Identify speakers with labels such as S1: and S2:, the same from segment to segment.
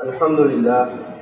S1: الحمد لله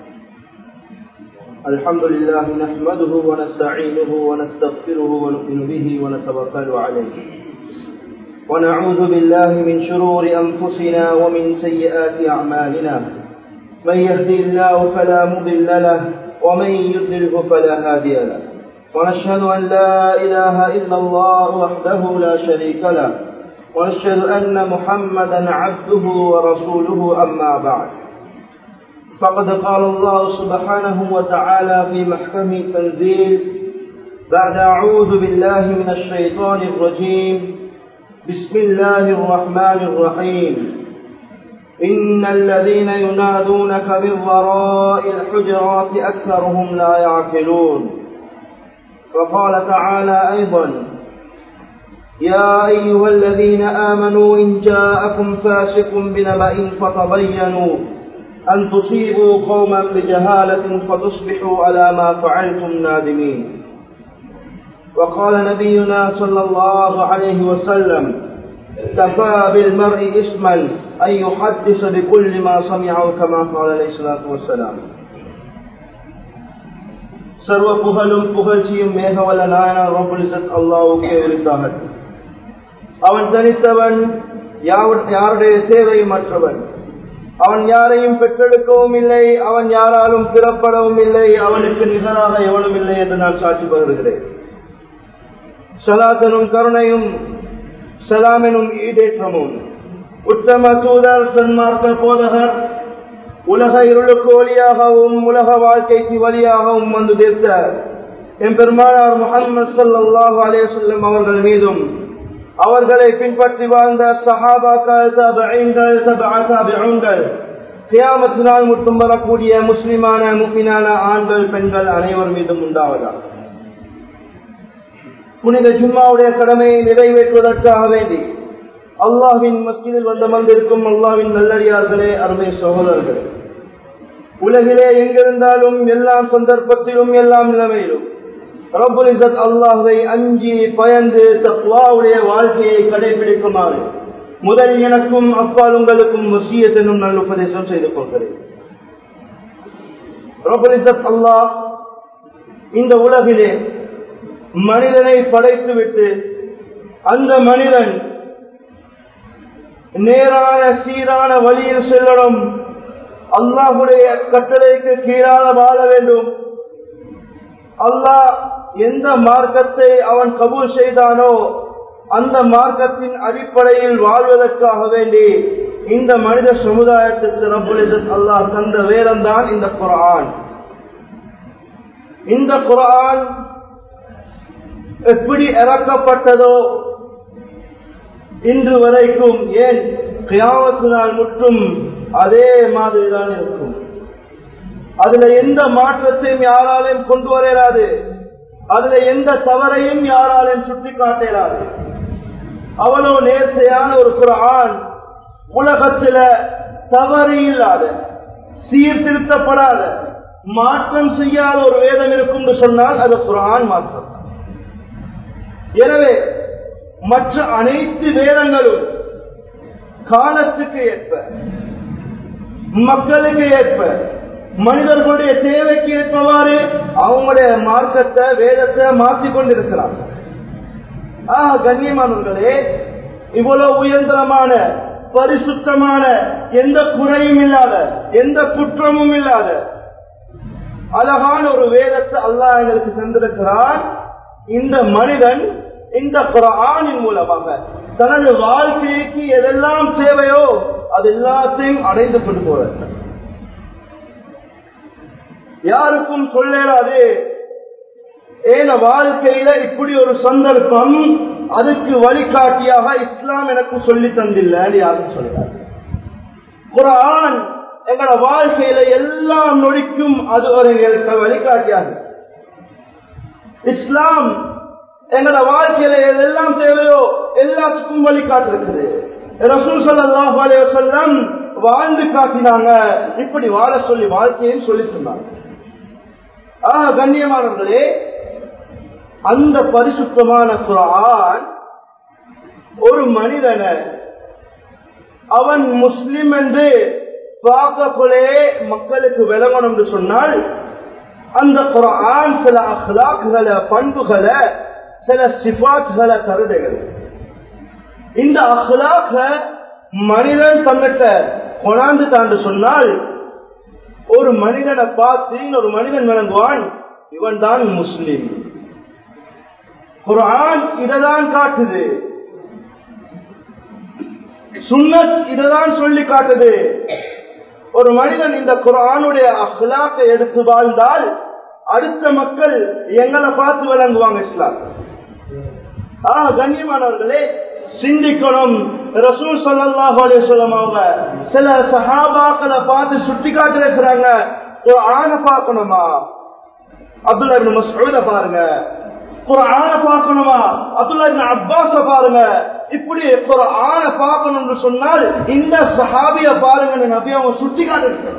S1: الحمد لله نحمده ونستعينه ونستغفره ونؤمن به ونتوكل عليه ونعوذ بالله من شرور أنفسنا ومن سيئات أعمالنا من يهدي الله فلا مضل له ومن يضلله فلا هادي له ونشهد أن لا إله إلا الله وحده لا شريك له ونشهد أن محمدا عبده ورسوله أما بعد فقد قال الله سبحانه وتعالى في محكم تنزيل بعد أعوذ بالله من الشيطان الرجيم بسم الله الرحمن الرحيم إن الذين ينادونك من وراء الحجرات أكثرهم لا يعقلون وقال تعالى أيضا يا أيها الذين آمنوا إن جاءكم فاسق بنبأ فتبينوا أن تصيبوا قوما بجهالة فتصبحوا على ما فعلتم نادمين وقال نبينا صلى الله عليه وسلم كفى بالمرء اسما أن يحدث بكل ما سمعه كما قال عليه الصلاة والسلام சர்வ புகழும் புகழ்ச்சியும் மேகவல்ல நாயனார் ரபுலிசத் அல்லாவுக்கே உரித்தாகட்டும் அவன் தனித்தவன் யாருடைய தேவையும் மற்றவன் அவன் யாரையும் பெற்றெடுக்கவும் இல்லை அவன் யாராலும் பிறப்படவும் இல்லை அவனுக்கு நிகராக எவனும் இல்லை என்று நான் சாட்சி பகிர்கிறேன் சலாத்தனும் கருணையும் சலாமெனும் ஈடேற்றமும் உத்தம தூதர் சன்மார்க்க போதகர் உலக இருளுக்கு ஒளியாகவும் உலக வாழ்க்கைக்கு வழியாகவும் வந்து தீர்த்த என் பெருமானார் முகமது சல்லாஹூ அலேசல்லம் அவர்கள் மீதும் அவர்களை பின்பற்றி வாழ்ந்த சஹாபாக்கள் கியாமத்து நாள் மட்டும் வரக்கூடிய முஸ்லிமான முக்கினான ஆண்கள் பெண்கள் அனைவர் மீதும் உண்டாவதா புனித ஜும்மாவுடைய கடமையை நிறைவேற்றுவதற்காக வேண்டி அல்லாஹின் மஸ்ஜிதில் வந்தமர்ந்திருக்கும் அல்லாவின் நல்லடியார்களே அருமை சகோதரர்களே உலகிலே எங்கிருந்தாலும் எல்லாம் சந்தர்ப்பத்திலும் எல்லாம் நிலைமையிலும் ரபுல் இசத் அல்லாஹை அஞ்சி பயந்து தத்வாவுடைய வாழ்க்கையை கடைபிடிக்குமாறு முதல் எனக்கும் அப்பால் உங்களுக்கும் வசியத்தினும் நல்ல உபதேசம் செய்து கொள்கிறேன் ரபுல் இசத் அல்லாஹ் இந்த உலகிலே மனிதனை படைத்துவிட்டு அந்த மனிதன் நேரான சீரான வழியில் செல்லணும் அல்லாஹுடைய கட்டளைக்கு கீழாக வாழ வேண்டும் அல்லாஹ் எந்த மார்க்கத்தை அவன் கபூல் செய்தானோ அந்த மார்க்கத்தின் அடிப்படையில் வாழ்வதற்காக வேண்டி இந்த மனித சமுதாயத்திற்கு ரபுலிசத் அல்லாஹ் தந்த வேதம் தான் இந்த குரான் இந்த குரான் எப்படி இறக்கப்பட்டதோ இன்று வரைக்கும் ஏன் கியாமத்து நாள் முற்றும் அதே மாதிரிதான் இருக்கும் அதுல எந்த மாற்றத்தையும் யாராலையும் கொண்டு வர இயலாது அதுல எந்த தவறையும் யாராலையும் சுட்டி காட்ட இயலாது அவ்வளவு நேர்த்தையான ஒரு குரான் உலகத்துல தவறு இல்லாத சீர்திருத்தப்படாத மாற்றம் செய்யாத ஒரு வேதம் இருக்கும் சொன்னால் அது குரான் மாற்றம் எனவே மற்ற அனைத்து வேதங்களும் காலத்துக்கு ஏற்ப மக்களுக்கு ஏற்ப மனிதர்களுடைய தேவைக்கு ஏற்பவாறு அவங்களுடைய மார்க்கத்தை வேதத்தை மாற்றிக் கொண்டிருக்கிறார் ஆஹ் கண்ணியமானவர்களே இவ்வளவு உயர்ந்தரமான பரிசுத்தமான எந்த குறையும் இல்லாத எந்த குற்றமும் இல்லாத அழகான ஒரு வேதத்தை அல்லாஹ் எங்களுக்கு தந்திருக்கிறான் இந்த மனிதன் இந்த குரானின் மூலமாக தனது வாழ்க்கைக்கு எதெல்லாம் தேவையோ அது எல்லாத்தையும் அடைந்து கொண்டு போற யாருக்கும் சொல்லலாது ஏன வாழ்க்கையில இப்படி ஒரு சந்தர்ப்பம் அதுக்கு வழிகாட்டியாக இஸ்லாம் எனக்கு சொல்லி தந்தில்லை யாரும் சொல்றாரு குரான் எங்களோட வாழ்க்கையில எல்லாம் நொடிக்கும் அது ஒரு எங்களுக்கு வழிகாட்டியாக இஸ்லாம் எங்களோட வாழ்க்கையில எதெல்லாம் தேவையோ எல்லாத்துக்கும் வழிகாட்டிருக்குது ரசூல் சல்லாஹ் அலையம் வாழ்ந்து காட்டினாங்க இப்படி வாழ சொல்லி வாழ்க்கையும் சொல்லி சொன்னாங்க ஆஹ் கண்ணியமானவர்களே அந்த பரிசுத்தமான குரான் ஒரு மனிதனை அவன் முஸ்லிம் என்று பார்க்கக்குள்ளே மக்களுக்கு விளங்கணும் என்று சொன்னால் அந்த குரான் சில அஹ்லாக்குகளை பண்புகளை சில சிபாத்களை தருதுகள் இந்த அஹ்லாக்க மனிதன் தன்னிட்ட கொண்டாந்து தாண்டு சொன்னால் ஒரு மனிதனை பார்த்து ஒரு மனிதன் விளங்குவான் இவன் தான் முஸ்லிம் குரான் இததான் காட்டுது சுன்னத் இததான் சொல்லி காட்டுது ஒரு மனிதன் இந்த குரானுடைய அஹ்லாக்கை எடுத்து வாழ்ந்தால் அடுத்த மக்கள் எங்களை பார்த்து விளங்குவாங்க இஸ்லாம் ஆ கண்ணியமானவர்களே சிந்திக்கணும் ரசூல் சல்லாஹ் அலிஸ்லாம் அவங்க சில சஹாபாக்களை பார்த்து சுட்டி காட்டிருக்கிறாங்க ஆன பார்க்கணுமா அப்துல்லா மசூத பாருங்க குரான பார்க்கணுமா அப்துல்லா அப்பாஸ பாருங்க இப்படி குரான பார்க்கணும்னு சொன்னால் இந்த சஹாபிய பாருங்க நபி அவங்க சுட்டி காட்டிருக்கிறாங்க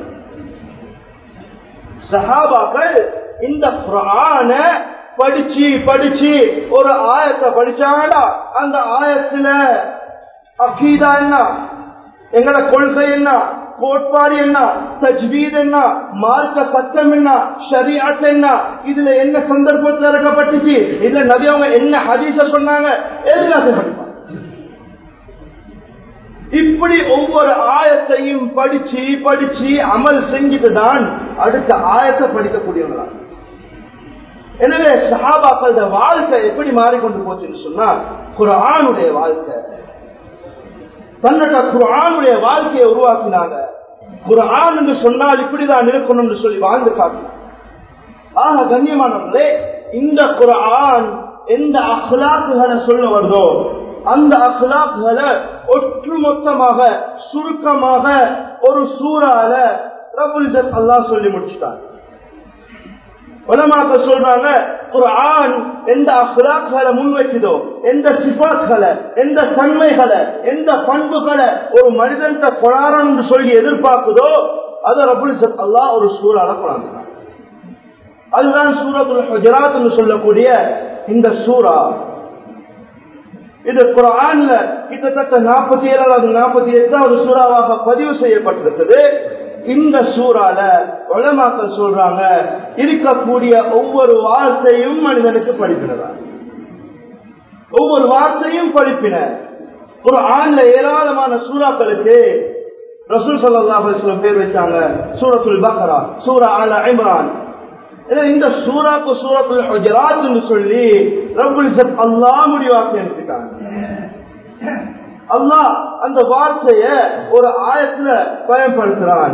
S1: சஹாபாக்கள் இந்த குரான படிச்சு படிச்சு ஒரு ஆயத்தை படிச்சாங்கடா அந்த ஆயத்துல அக்கீதா என்ன எங்கட கொள்கை என்ன கோட்பாடு என்ன தஜ்வீத் என்ன மார்க்க சட்டம் என்ன ஷரியாத் என்ன இதுல என்ன சந்தர்ப்பத்தில் இறக்கப்பட்டுச்சு இதுல நபி அவங்க என்ன ஹதீச சொன்னாங்க எல்லாத்தையும் படிப்பாங்க இப்படி ஒவ்வொரு ஆயத்தையும் படிச்சு படிச்சு அமல் செஞ்சுட்டு தான் அடுத்த ஆயத்தை படிக்கக்கூடியவங்களா எனவே சஹாபாக்களோட வாழ்க்கை எப்படி மாறிக்கொண்டு போச்சுன்னு சொன்னா குரானுடைய வாழ்க்கை தன்னோட குரானுடைய வாழ்க்கையை உருவாக்கினாங்க குரான் என்று சொன்னால் இப்படிதான் இருக்கணும்னு சொல்லி வாழ்ந்து காட்டினாங்க ஆக கண்ணியமானவர்களே இந்த குரான் எந்த அஹ்லாக்குகளை சொல்ல வருதோ அந்த அஹ்லாக்குகளை ஒட்டுமொத்தமாக சுருக்கமாக ஒரு சூறால ரபுல் அல்லாஹ் சொல்லி முடிச்சுட்டாங்க உலமாக்க சொல்றாங்க குரான் எந்த அஹ்லாக்களை முன்வைக்குதோ எந்த சிபாத்களை எந்த தன்மைகளை எந்த பண்புகளை ஒரு மனிதன் கொடாரம் சொல்லி எதிர்பார்க்குதோ அதை ரபுல் அல்லாஹ் ஒரு சூறால கொண்டாங்க அதுதான் சூரத்துல் ஹஜராத் சொல்லக்கூடிய இந்த சூறா இது குரான்ல கிட்டத்தட்ட நாற்பத்தி ஏழாவது நாற்பத்தி எட்டாவது சூறாவாக பதிவு செய்யப்பட்டிருக்குது இந்த சூறால உலமாக்கள் சொல்றாங்க இருக்கக்கூடிய ஒவ்வொரு வார்த்தையும் மனிதனுக்கு படிப்பினதா ஒவ்வொரு வார்த்தையும் படிப்பின ஒரு ஆண்ல ஏராளமான சூறாக்களுக்கு ரசூல் சல்லா பேர் வச்சாங்க சூரத்துல் பக்ரா சூரா அல இம்ரான் இந்த சூறாக்கு சூரத்துல் ஹஜராத் சொல்லி ரபுல் அல்லாஹ் முடிவாக்கி எடுத்துட்டாங்க அல்லாஹ் அந்த வார்த்தைய ஒரு ஆயத்துல பயன்படுத்துறான்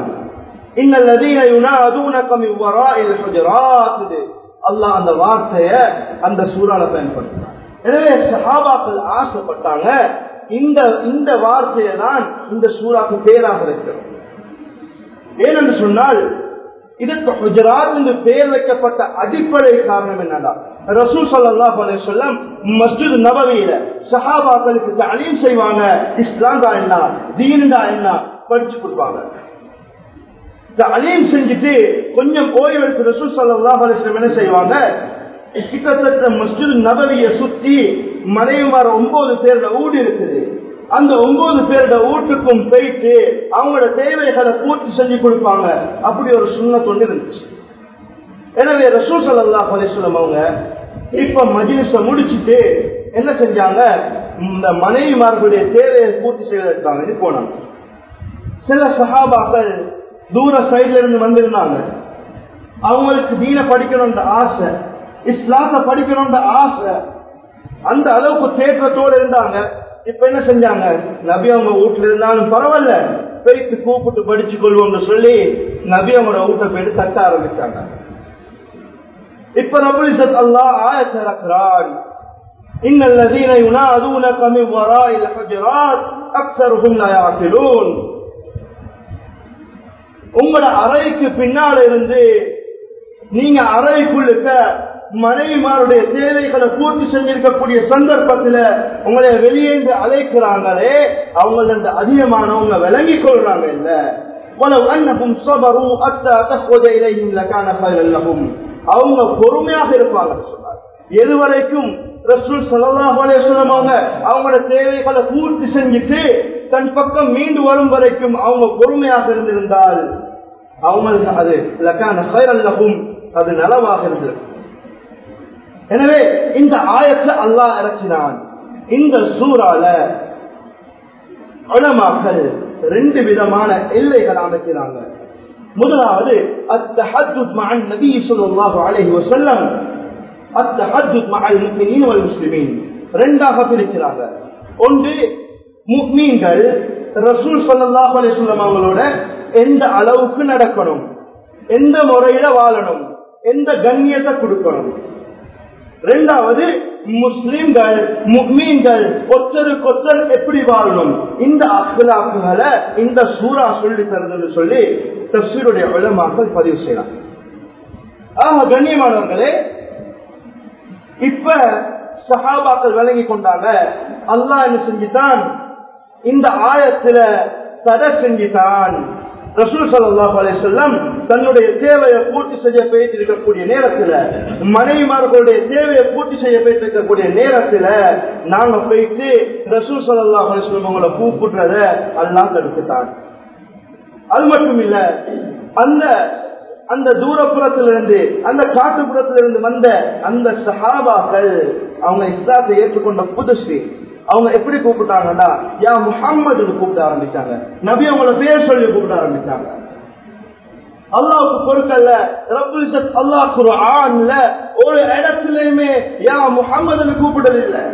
S1: அல்லாஹ் அந்த வார்த்தைய அந்த சூறால பயன்படுத்துறான் எனவே சஹாபாக்கள் ஆசைப்பட்டாங்க இந்த இந்த வார்த்தையை தான் இந்த சூறாக்கு பேராக இருக்கிறோம் ஏனென்று சொன்னால் இதற்கு குஜராத் என்று பெயர் வைக்கப்பட்ட அடிப்படை காரணம் என்னடா ரசூல் சல்லாஹ் சொல்லம் மஸ்ஜித் நபவியில சஹாபாக்களுக்கு அலீம் செய்வாங்க இஸ்லாம்டா என்ன தீனுடா என்ன படிச்சு கொடுப்பாங்க அலீம் செஞ்சுட்டு கொஞ்சம் ஓய்வு எடுத்து ரசூல் சல்லாஹ் அலிஸ்லம் என்ன செய்வாங்க கிட்டத்தட்ட மஸ்ஜித் நபவிய சுத்தி மனைவிமார ஒன்பது பேரோட ஊடு இருக்குது அந்த ஒன்பது பேரோட வீட்டுக்கும் போயிட்டு அவங்களோட தேவைகளை பூர்த்தி செஞ்சு கொடுப்பாங்க அப்படி ஒரு சுண்ண தொண்டு இருந்துச்சு எனவே ரசூல் சல்லா அலிஸ்லம் அவங்க இப்ப மஜிலிச முடிச்சுட்டு என்ன செஞ்சாங்க இந்த மனைவிமார்களுடைய தேவையை பூர்த்தி செய்வதற்காக போனாங்க சில சகாபாக்கள் தூர சைட்ல இருந்து வந்திருந்தாங்க அவங்களுக்கு தீன படிக்கணும்ன்ற ஆசை இஸ்லாம படிக்கணும்ன்ற ஆசை அந்த அளவுக்கு தேற்றத்தோடு இருந்தாங்க இப்ப என்ன செஞ்சாங்க நபி அவங்க வீட்டுல இருந்தாலும் பரவாயில்ல போயிட்டு கூப்பிட்டு படிச்சு கொள்வோம்னு சொல்லி நபி அவங்களோட வீட்டை போயிட்டு தட்ட ஆரம்பிச்சாங்க இப்ப நபுலிசத் அல்லாஹ் ஆயத்தை இறக்குறான் إن الذين ينادونك من وراء الحجرات أكثرهم لا يعقلون உங்களோட அறைக்கு பின்னால இருந்து நீங்க அறைக்குள்ளுக்க மனைவிமாருடைய தேவைகளை பூர்த்தி செஞ்சிருக்கக்கூடிய சந்தர்ப்பத்துல உங்களை வெளியேந்து அழைக்கிறாங்களே அவங்கள அதிகமானவங்க விளங்கிக் கொள்றாங்க இல்ல ولو انهم صبروا حتى تخرج اليهم لكان خيرا لهم அவங்க பொறுமையாக இருப்பாங்க சொன்னார் எதுவரைக்கும் ரசூல் சல்லாஹ் அலையம் அவங்க அவங்களோட தேவைகளை பூர்த்தி செஞ்சுட்டு தன் பக்கம் மீண்டு வரும் வரைக்கும் அவங்க பொறுமையாக இருந்திருந்தால் அவங்களுக்கு அது லக்கான ஹைரல்லகும் அது நலமாக இருந்தது எனவே இந்த ஆயத்தை அல்லாஹ் இறக்கினான் இந்த சூறால உலமாக்கள் ரெண்டு விதமான எல்லைகள் அமைக்கிறாங்க முதலாவது அத்தஹத்துத் மஅன் நபி ஸல்லல்லாஹு அலைஹி வஸல்லம் அத்தஹத்துத் மஅல் முஃமினீன் வல் முஸ்லிமீன் ரெண்டாக பிரிக்கிறாங்க ஒன்று முஃமின்கள் ரசூல் ஸல்லல்லாஹு அலைஹி வஸல்லம் அவங்களோட எந்த அளவுக்கு நடக்கணும் எந்த முறையில வாழணும் எந்த கண்ணியத்தை கொடுக்கணும் ரெண்டாவது முஸ்லிம்கள் முக்மீன்கள் ஒத்தருக்கொத்தர் எப்படி வாழணும் இந்த அஹ்லாக்குகளை இந்த சூறா சொல்லி தருதுன்னு சொல்லி தஸ்வீருடைய உலமாக்கள் பதிவு செய்யலாம் ஆக கண்ணியமானவர்களே இப்ப சஹாபாக்கள் விளங்கி கொண்டாங்க அல்லாஹ் என்ன செஞ்சுட்டான் இந்த ஆயத்துல தடை செஞ்சுட்டான் ரசூல் சல்லாஹ் அலிசல்லாம் தன்னுடைய தேவையை பூர்த்தி செய்ய போயிட்டு இருக்கக்கூடிய நேரத்துல மனைவிமார்களுடைய தேவையை பூர்த்தி செய்ய போயிட்டு இருக்கக்கூடிய நேரத்துல நாங்க போயிட்டு ரசூல் சல்லாஹ் அலிஸ்லாம் உங்களை கூப்பிடுறத எல்லாம் தடுத்துட்டான் அது மட்டும் இல்ல அந்த அந்த தூரப்புறத்திலிருந்து அந்த காட்டுப்புறத்திலிருந்து வந்த அந்த சஹாபாக்கள் அவங்க இஸ்லாத்தை ஏற்றுக்கொண்ட புதுசு அவங்க எப்படி கூப்பிட்டாங்கன்னா யா முகம்மது கூப்பிட ஆரம்பிச்சாங்க நபி அவங்கள பேர் சொல்லி கூப்பிட ஆரம்பிச்சாங்க அல்லாவுக்கு பொருட்கல்ல ரப்புல் அல்லாஹ் குர்ஆன்ல ஒரு இடத்துலயுமே யா முகம்மதுன்னு கூப்பிடல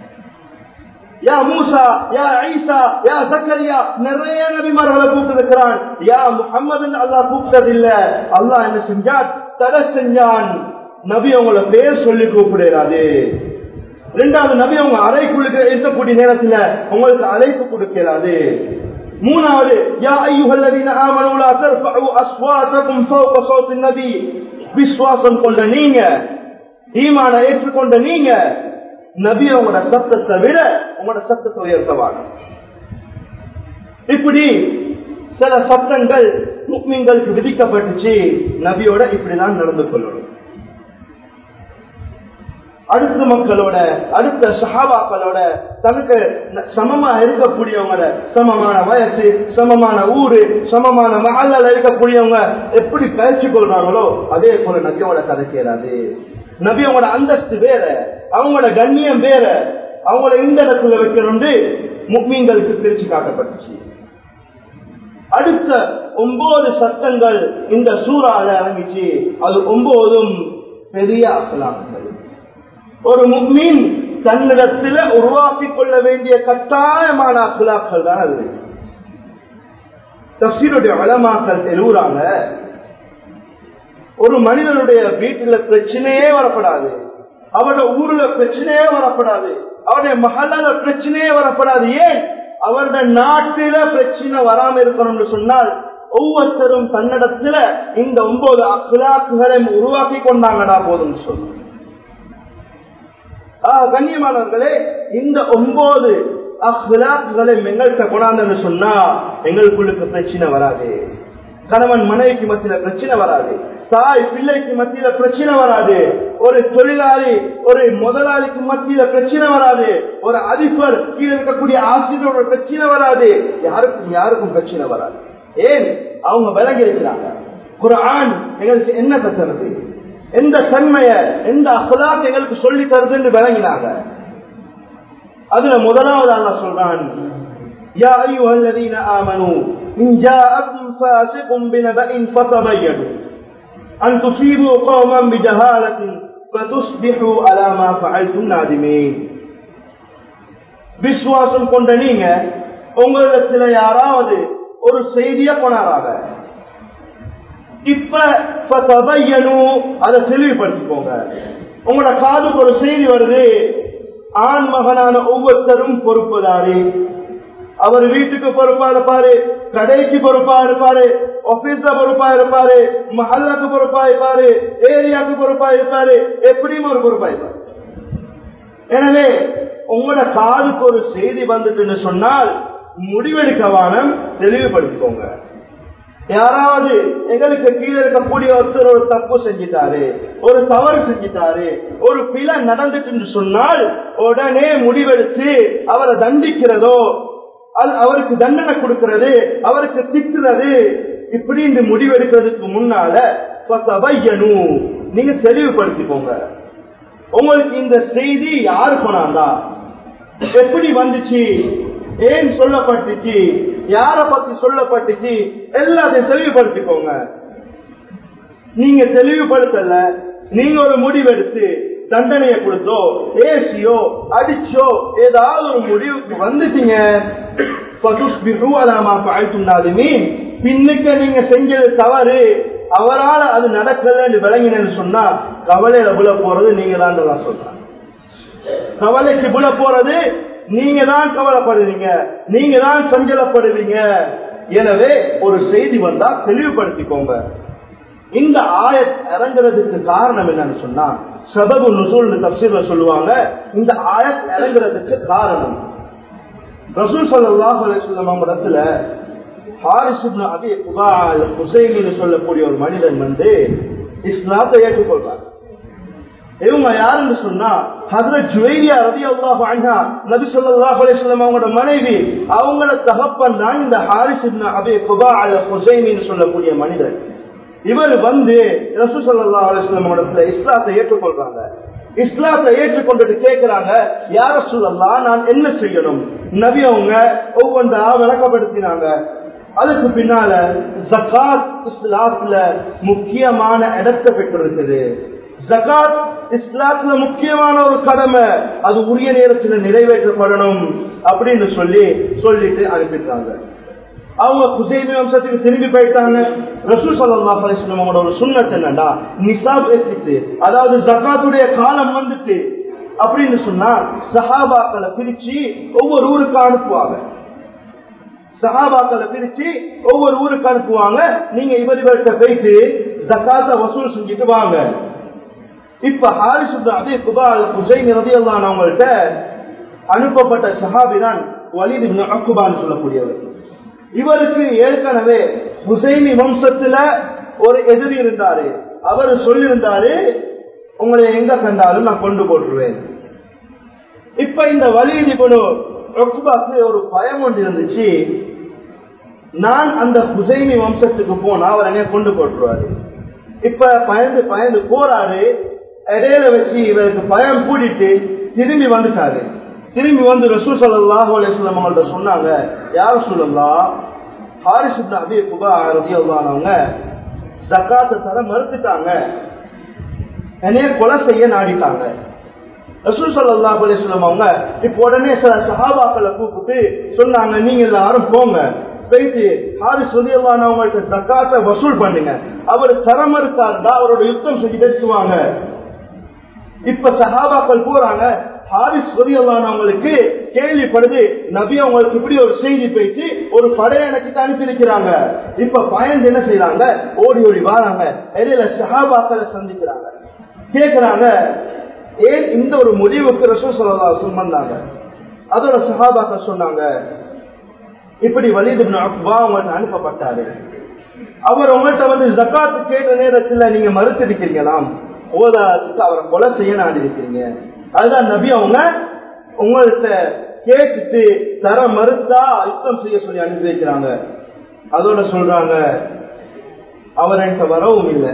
S1: யா மூசா யா ஐசா யா சக்கரியா நிறைய நபிமார்களை கூப்பிட்டிருக்கிறான் யா முகம்மது அல்லாஹ் கூப்பிட்டதில்ல அல்லாஹ் என்ன செஞ்சான் தடை செஞ்சான் நபி அவங்கள பேர் சொல்லி கூப்பிடுறாது ரெண்டாவது நபி அவங்க அறைக்குள்ள இருக்கக்கூடிய நேரத்துல உங்களுக்கு அழைப்பு கொடுக்கிறாது மூணாவது யா ஐயுஹல்லதீன ஆமனு லா தர்ஃபஉ அஸ்வாதகும் ஃபௌக ஸௌத்தின் நபி விசுவாசம் கொண்ட நீங்க ஈமான ஏற்றுக்கொண்ட நீங்க நபி அவங்களோட சத்தத்தை விட உங்களோட சத்தத்தை உயர்த்தவாங்க இப்படி சில சத்தங்கள் முக்மீன்களுக்கு விதிக்கப்பட்டுச்சு நபியோட இப்படிதான் நடந்து கொள்ளணும் அடுத்த மக்களோட அடுத்த சஹாபாக்களோட தனக்கு சமமா இருக்கக்கூடியவங்கள சமமான வயசு சமமான ஊரு சமமான மகள்ல இருக்கக்கூடியவங்க எப்படி கழிச்சு கொள்றாங்களோ அதே போல நபியோட கதை கேளாது நபி அவங்களோட அந்தஸ்து வேற அவங்களோட கண்ணியம் வேற அவங்கள இந்த இடத்துல வைக்கணும் முக்மீன்களுக்கு பிரிச்சு காட்டப்பட்டுச்சு அடுத்த ஒன்பது சட்டங்கள் இந்த சூறால இறங்கிச்சு அது ஒன்பதும் பெரிய அசலாங்கள் ஒரு முக்மீன் தன்னிடத்தில் உருவாக்கி கொள்ள வேண்டிய கட்டாயமான அசுலாக்கள் தான் அது தப்சீருடைய வளமாக்கல் தெருவுறாங்க ஒரு மனிதனுடைய வீட்டுல பிரச்சனையே வரப்படாது அவருடைய ஊர்ல பிரச்சனையே வரப்படாது அவருடைய மகளால பிரச்சனையே வரப்படாது ஏன் அவருடைய நாட்டில பிரச்சனை வராம இருக்கணும்னு சொன்னால் ஒவ்வொருத்தரும் தன்னிடத்துல இந்த ஒன்பது அசுலாக்குகளை உருவாக்கி கொண்டாங்கடா போதும் சொல்லுங்க கண்ணியமானவர்களே இந்த ஒன்பது அஹ்லாக்குகளை எங்கள்கிட்ட கொண்டாந்து சொன்னா எங்களுக்குள்ளுக்கு பிரச்சனை வராது கணவன் மனைவிக்கு மத்தியில பிரச்சனை வராது தாய் பிள்ளைக்கு மத்தியில பிரச்சனை வராது ஒரு தொழிலாளி ஒரு முதலாளிக்கு மத்தியில பிரச்சனை வராது ஒரு அதிபர் கீழே இருக்கக்கூடிய ஆசிரியரோட பிரச்சனை வராது யாருக்கும் யாருக்கும் பிரச்சனை வராது ஏன் அவங்க விலகி இருக்கிறாங்க குரான் எங்களுக்கு என்ன கத்துறது எந்த தன்மைய எந்த அகலாக் எங்களுக்கு சொல்லி தருதுன்னு விளங்கினாங்க அதுல முதலாவது அல்ல சொல்றான் يا أيها الذين آمنوا إن جاءكم فاسق بنبأ فتبينوا أن تصيبوا قوما بجهالة فتصبحوا على ما فعلتم نادمين விசுவாசம் கொண்ட நீங்க உங்களிடத்துல யாராவது ஒரு செய்திய கொண்டாடாத இப்ப அதை தெளிவுபடுத்திக்கோங்க உங்களோட காதுக்கு ஒரு செய்தி வருது ஆண் மகனான ஒவ்வொருத்தரும் பொறுப்புதாரி அவர் வீட்டுக்கு பொறுப்பா இருப்பாரு கடைக்கு பொறுப்பா இருப்பாரு ஆபீஸ்ல பொறுப்பா இருப்பாரு மஹல்லாக்கு பொறுப்பா இருப்பாரு ஏரியாவுக்கு பொறுப்பா இருப்பாரு எப்படியும் ஒரு பொறுப்பா இருப்பாரு எனவே உங்களோட காதுக்கு ஒரு செய்தி வந்துட்டுன்னு சொன்னால் முடிவெடுக்க வானம் தெளிவுபடுத்திக்கோங்க யாராவது எங்களுக்கு கீழே இருக்கக்கூடிய ஒருத்தர் ஒரு தப்பு செஞ்சிட்டாரு ஒரு தவறு செஞ்சிட்டாரு ஒரு பிழை நடந்துட்டு சொன்னால் உடனே முடிவெடுத்து அவரை தண்டிக்கிறதோ அது அவருக்கு தண்டனை கொடுக்கிறது அவருக்கு திட்டுறது இப்படி இந்த முடிவெடுக்கிறதுக்கு முன்னால ஃபதபையனு, நீங்க தெளிவுபடுத்திக்கோங்க உங்களுக்கு இந்த செய்தி யாரு கொண்டாந்தா எப்படி வந்துச்சு ஏன் சொல்லப்பட்டுச்சு யார பத்தி சொல்லப்பட்டுச்சு எல்லாத்தையும் தெளிவுபடுத்திக்கோங்க நீங்க தெளிவுபடுத்தல நீங்க ஒரு முடிவெடுத்து தண்டனையை கொடுத்தோ ஏசியோ அடிச்சோ ஏதாவது ஒரு முடிவுக்கு வந்துட்டீங்க فَتُصْبِحُوا عَلَى مَا فَعَلْتُمْ نَادِمِينَ. பின்னுக்கு நீங்க செஞ்சது தவறு அவரால் அது நடக்கலன்னு விளங்கினு சொன்னா கவலையில புல போறது நீங்க தான் நான் சொல்றேன் கவலைக்கு புல போறது நீங்க தான் கவலைப்படுறீங்க நீங்க தான் சஞ்சலப்படுவீங்க எனவே ஒரு செய்தி வந்தா தெளிவுபடுத்திக்கோங்க இந்த ஆயத் இறங்குறதுக்கு காரணம் என்னன்னு சொன்னா சபபு நுசூல் தப்சீர்ல சொல்லுவாங்க இந்த ஆயத் இறங்குறதுக்கு காரணம் ரசூல் ஸல்லல்லாஹு அலைஹி வஸல்லம் இடத்துல ஹாரிஸ் இப்னு அபி குபால் ஹுசைமின்னு சொல்லக்கூடிய ஒரு மனிதன் வந்து இஸ்லாத்தை ஏற்றுக்கொள்றார் இவங்க யாருன்னு சொன்னா ஹஜ்ரத் ஜுவைரியா ரலியல்லாஹு அன்ஹா நபி ஸல்லல்லாஹு அலைஹி வஸல்லம் அவங்களோட மனைவி அவங்களோட தகப்பன் தான் இந்த ஹாரிஸ் இப்னு அபி குபால் ஹுசைமின்னு சொல்லக்கூடிய மனிதர் இவர் வந்து ரசூல் ஸல்லல்லாஹு அலைஹி வஸல்லம் இடத்துல இஸ்லாத்தை ஏற்றுக்கொள்றாங்க இஸ்லாத்தை ஏற்றுக்கொண்டுட்டு கேட்கிறாங்க யார சொல்லலாம் நான் என்ன செய்யணும் நபி அவங்க ஒவ்வொன்றா விளக்கப்படுத்தினாங்க அதுக்கு பின்னால ஜகாத் இஸ்லாத்துல முக்கியமான இடத்தை பெற்றிருக்குது ஜகாத் இஸ்லாத்துல முக்கியமான ஒரு கடமை அது உரிய நேரத்தில் நிறைவேற்றப்படணும் அப்படின்னு சொல்லி சொல்லிட்டு அனுப்பிட்டாங்க அவங்க குசைமி வம்சத்துக்கு திரும்பி போயிட்டாங்க ரசூல் சல்லாஹ் அலிஸ்லாம் அவங்களோட ஒரு சுண்ணத் என்னடா நிசாப் ஏற்றிட்டு அதாவது ஜக்காத்துடைய காலம் வந்துட்டு அப்படின்னு சொன்னா சஹாபாக்களை பிரிச்சு ஒவ்வொரு ஊருக்கு அனுப்புவாங்க சஹாபாக்களை பிரிச்சு ஒவ்வொரு ஊருக்கு அனுப்புவாங்க நீங்க இவர் இவர்கிட்ட போயிட்டு ஜக்காத்த வசூல் செஞ்சுட்டு வாங்க இப்ப ஹாரிசுத்த அதே குபால் குசைன் ரதியல்லான் அவங்கள்ட்ட அனுப்பப்பட்ட சஹாபி தான் வலிது அக்குபான்னு சொல்லக்கூடியவர் இவருக்கு ஏற்கனவே ஹுசைனி வம்சத்துல ஒரு எதிரி இருந்தாரு அவர் சொல்லியிருந்தாரு உங்களை எங்க கண்டாலும் நான் கொண்டு போட்டுருவேன் இப்ப இந்த வலிதி குழு ரொக்குபாக்கு ஒரு பயம் ஒன்று இருந்துச்சு நான் அந்த ஹுசைனி வம்சத்துக்கு போனா அவர் என்ன கொண்டு போட்டுருவாரு இப்ப பயந்து பயந்து போறாரு இடையில வச்சு இவருக்கு பயம் கூட்டிட்டு திரும்பி வந்துட்டாரு திரும்பி வந்து ரசூல் சல்லாஹூ அலிஸ்லாம் அவங்கள்ட்ட சொன்னாங்க யார சொல்லலாம் ஹாரிஸ் இப்னு அபி குபா ரதியல்லானவங்க ஜக்காத்தை தர மறுத்துட்டாங்க என்னைய கொலை செய்ய நாடிட்டாங்க ரசூல் சல்லாஹூ அலிஸ்லாம் அவங்க இப்ப உடனே சில சஹாபாக்களை கூப்பிட்டு சொன்னாங்க நீங்க எல்லாரும் போங்க போயிட்டு ஹாரிஸ் ரதியல்லான அவங்கள்ட்ட ஜக்காத்தை வசூல் பண்ணுங்க அவர் தர மறுத்தாருந்தா அவரோட யுத்தம் செஞ்சு பேசுவாங்க இப்ப சஹாபாக்கள் போறாங்க ஹாரிஸ் அவங்களுக்கு கேள்விப்படுது நபி அவங்களுக்கு இப்படி ஒரு செய்தி போயிட்டு ஒரு படையணக்கிட்ட அனுப்பி இருக்கிறாங்க இப்ப பயந்து என்ன செய்யறாங்க ஓடி ஓடி வராங்க இடையில சஹாபாக்களை சந்திக்கிறாங்க கேக்குறாங்க ஏன் இந்த ஒரு முடிவுக்கு ரசூல் சொல்லா வந்தாங்க அதோட சஹாபாக்கள் சொன்னாங்க இப்படி வலிது அக்பா அவங்கள்ட்ட அனுப்பப்பட்டாரு அவர் உங்கள்கிட்ட வந்து ஜக்காத்து கேட்ட நேரத்துல நீங்க மறுத்திருக்கிறீங்களாம் ஓதாத்துக்கு அவரை கொலை செய்ய நாடி இருக்கிறீங்க அதுதான் நபி அவங்க உங்கள்கிட்ட கேட்டுட்டு தர மறுத்தா யுத்தம் செய்ய சொல்லி அனுப்பி வைக்கிறாங்க அதோட சொல்றாங்க அவர் என்கிட்ட வரவும் இல்லை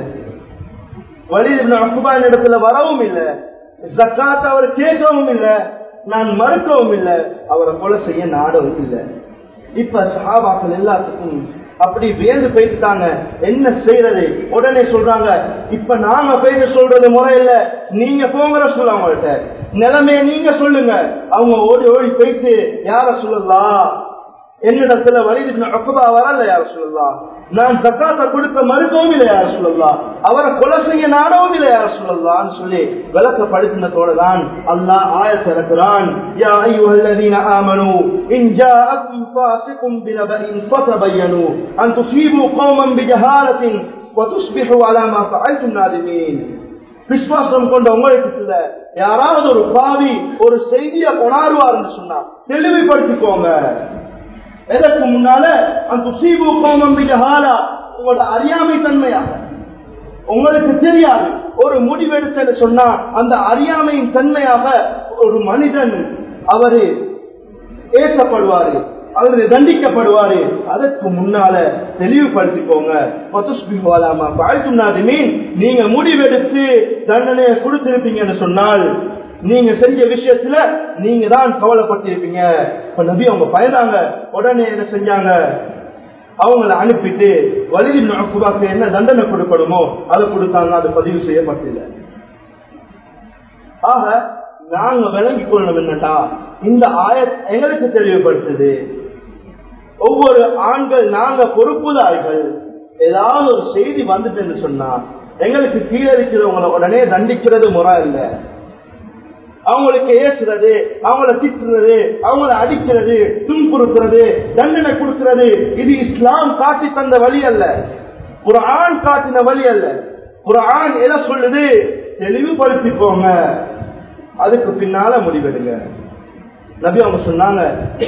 S1: வலிது அக்குபா இடத்துல வரவும் இல்லை ஜக்காத் அவர் கேட்கவும் இல்லை நான் மறுக்கவும் இல்லை அவரை கொலை செய்ய நாடவும் இல்லை இப்ப சஹாபாக்கள் எல்லாத்துக்கும் அப்படி வேந்து போயிட்டாங்க என்ன செய்யறது உடனே சொல்றாங்க இப்ப நாங்க போயிட்டு சொல்றது முறை இல்ல நீங்க போங்கிற சொல்ல அவங்கள்ட்ட நிலைமைய நீங்க சொல்லுங்க அவங்க ஓடி ஓடி போயிட்டு யார சொல்லலாம் என்னிடத்துல வலிது அக்கபா வரல யார சொல்லலாம் நான் சக்காத்த கொடுக்க மறுக்கவும் இல்லை யார சொல்லலாம் அவரை கொலை செய்ய நாடவும் இல்லை யார சொல்லலாம்னு சொல்லி விளக்கப்படுத்தினதோட தான் அல்லாஹ் ஆயத் இறக்குறான் யா அய்யுஹல்லதீன ஆமனு இன் ஜாஅக்கும் ஃபாஸிகும் பினபஇன் ஃபதபையனு அன் துஸீபு கௌமன் பிஜஹாலத்தின் வதுஸ்பிஹு அலா மா ஃபஅல்தும் நாதிமீன் விசுவாசம் கொண்ட உங்களுக்கு யாராவது ஒரு பாவி ஒரு செய்தியை கொண்டாடுவார்னு சொன்னா தெளிவுபடுத்திக்கோங்க எதற்கு முன்னால அந்த சீபு கோமம் ஹாலா உங்களோட அறியாமை தன்மையாக உங்களுக்கு தெரியாது ஒரு முடிவெடுத்தன்னு சொன்னா அந்த அறியாமையின் தன்மையாக ஒரு மனிதன் அவரு ஏற்றப்படுவாரு அல்லது தண்டிக்கப்படுவாரு அதற்கு முன்னால தெளிவுபடுத்திக்கோங்க பத்துஸ்பிஹுவலாமா வாழ்த்தும் நாதிமீன் நீங்க முடிவெடுத்து தண்டனையை கொடுத்திருப்பீங்கன்னு சொன்னால் நீங்க செஞ்ச விஷயத்துல நீங்க தான் கவலைப்பட்டிருப்பீங்க இப்ப நபி அவங்க பயந்தாங்க உடனே என்ன செஞ்சாங்க அவங்கள அனுப்பிட்டு வலிதி குபாக்கு என்ன தண்டனை கொடுக்கணுமோ அதை கொடுத்தாங்க அது பதிவு செய்யப்பட்டில்லை ஆக நாங்க விளங்கிக் கொள்ளணும் என்னட்டா இந்த ஆய எங்களுக்கு தெளிவுபடுத்துது ஒவ்வொரு ஆண்கள் நாங்க பொறுப்புதார்கள் ஏதாவது ஒரு செய்தி வந்துட்டுன்னு சொன்னா எங்களுக்கு கீழே இருக்கிறவங்களை உடனே தண்டிக்கிறது முறை இல்லை அவங்களுக்கு ஏசுறது அவங்கள திட்டுறது அவங்கள அடிக்கிறது துன்புறுத்துறது தண்டனை கொடுக்கிறது இது இஸ்லாம் காட்டி தந்த வழி அல்ல ஒரு ஆண் காட்டின வழி அல்ல ஒரு ஆண் எதை சொல்லுது தெளிவுபடுத்திக்கோங்க அதுக்கு பின்னால முடிவெடுங்க நபி அவங்க சொன்னாங்க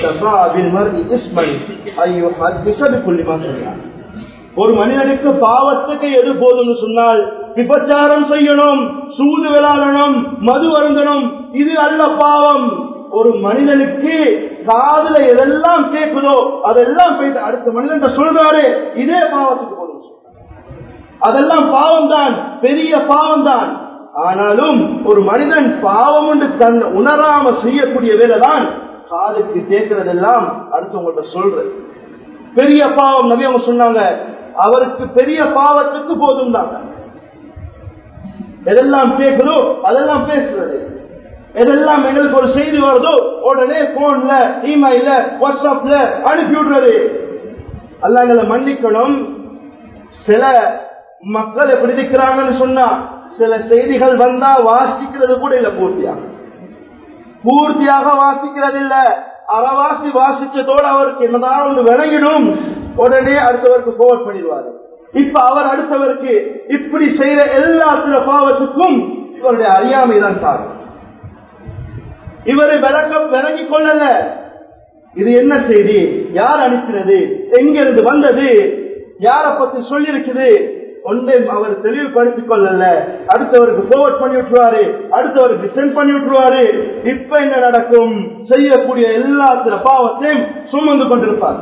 S1: ஒரு மனிதனுக்கு பாவத்துக்கு எது போதும்னு சொன்னால் விபச்சாரம் செய்யணும் சூது விளையாடணும் மது வருந்தணும் இது அல்ல பாவம் ஒரு மனிதனுக்கு காதுல எதெல்லாம் கேட்குதோ அதெல்லாம் போயிட்டு அடுத்த மனிதன் சொல்றாரு இதே பாவத்துக்கு போதும் அதெல்லாம் பாவம் தான் பெரிய பாவம் தான் ஆனாலும் ஒரு மனிதன் பாவம் என்று தன் உணராம செய்யக்கூடிய வேலை தான் காதுக்கு கேட்கறதெல்லாம் அடுத்தவங்கள்ட்ட சொல்றது பெரிய பாவம் நபி அவங்க சொன்னாங்க அவருக்கு பெரிய பாவத்துக்கு போதும் தான் எதெல்லாம் கேட்குதோ அதெல்லாம் பேசுறது எதெல்லாம் எங்களுக்கு ஒரு செய்தி வருதோ உடனே போன்ல இமெயில வாட்ஸ்அப்ல அனுப்பி விடுறது அல்ல எங்களை மன்னிக்கணும் சில மக்கள் எப்படி இருக்கிறாங்கன்னு சொன்னா சில செய்திகள் வந்தா வாசிக்கிறது கூட இல்ல பூர்த்தியாக பூர்த்தியாக வாசிக்கிறது இல்ல அறவாசி வாசிச்சதோடு அவருக்கு என்னதான் ஒன்று விளங்கிடும் உடனே அடுத்தவருக்கு போவட் பண்ணிடுவாரு இப்ப அவர் அடுத்தவருக்கு இப்படி செய்யற எல்லா சில பாவத்துக்கும் இவருடைய அறியாமை தான் காரணம் இவரை விளக்கம் விளங்கிக் கொள்ளல இது என்ன செய்தி யார் அனுப்பினது எங்கிருந்து வந்தது யார பத்தி சொல்லியிருக்குது ஒன்றை அவர் தெளிவுபடுத்திக் கொள்ளல அடுத்தவருக்கு போவர்ட் பண்ணி விட்டுருவாரு அடுத்தவருக்கு சென்ட் பண்ணி விட்டுருவாரு இப்ப என்ன நடக்கும் செய்யக்கூடிய எல்லா சில பாவத்தையும் சுமந்து கொண்டிருப்பார்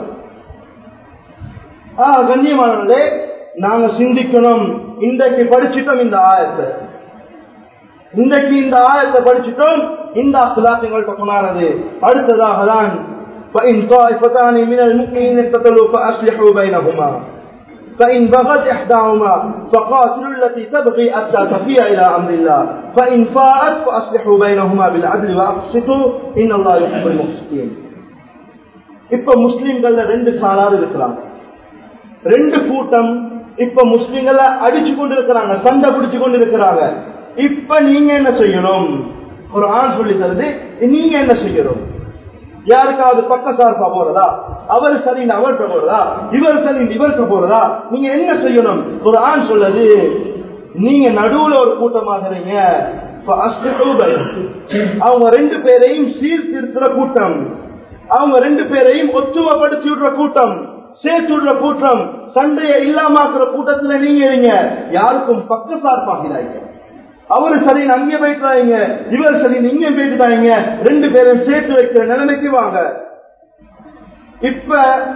S1: ஆஹ் கண்ணியமானவர்களே நாங்க சிந்திக்கணும் இன்றைக்கு படிச்சிட்டோம் இந்த ஆயத்தை இன்றைக்கு இந்த ஆயத்தை படிச்சிட்டோம் இந்த அசுலாசங்கள்ட்ட கொண்டாடுறது அடுத்ததாக தான் فإن طائفتان من المؤمنين اقتتلوا فأصلحوا بينهما فإن بغت إحداهما فقاتلوا التي تبغي حتى تفيء إلى أمر الله فإن فاءت فأصلحوا بينهما بالعدل وأقسطوا إن الله يحب المقسطين இப்ப முஸ்லிம்கள்ல ரெண்டு சாரார் இருக்கிறாங்க ரெண்டு கூட்டம் இப்ப முஸ்லிம்கள அடிச்சு கொண்டு இருக்கிறாங்க சண்டை பிடிச்சு கொண்டு இருக்கிறாங்க இப்ப நீங்க என்ன செய்யணும் ஒரு ஆண் சொல்லி தருது நீங்க என்ன செய்யணும் யாருக்காவது பக்க சார்பா போறதா அவர் சரி அவர்கிட்ட போறதா இவர் சரி இவர்கிட்ட போறதா நீங்க என்ன செய்யணும் ஒரு ஆண் சொல்லுது நீங்க நடுவுல ஒரு கூட்டமாக இருங்க அவங்க ரெண்டு பேரையும் சீர்திருத்துற கூட்டம் அவங்க ரெண்டு பேரையும் ஒத்துமைப்படுத்தி விடுற கூட்டம் சேர்த்து விடுற கூட்டம் சண்டையை இல்லாமக்கிற கூட்டத்துல நீங்க இருங்க யாருக்கும் பக்க சார்பாகிறாங்க அவரு சரி அங்கே போயிட்டாங்க இவர் சரி இங்க போயிட்டாங்க ரெண்டு பேரும் சேர்த்து வைக்கிற நிலைமைக்கு வாங்க இப்ப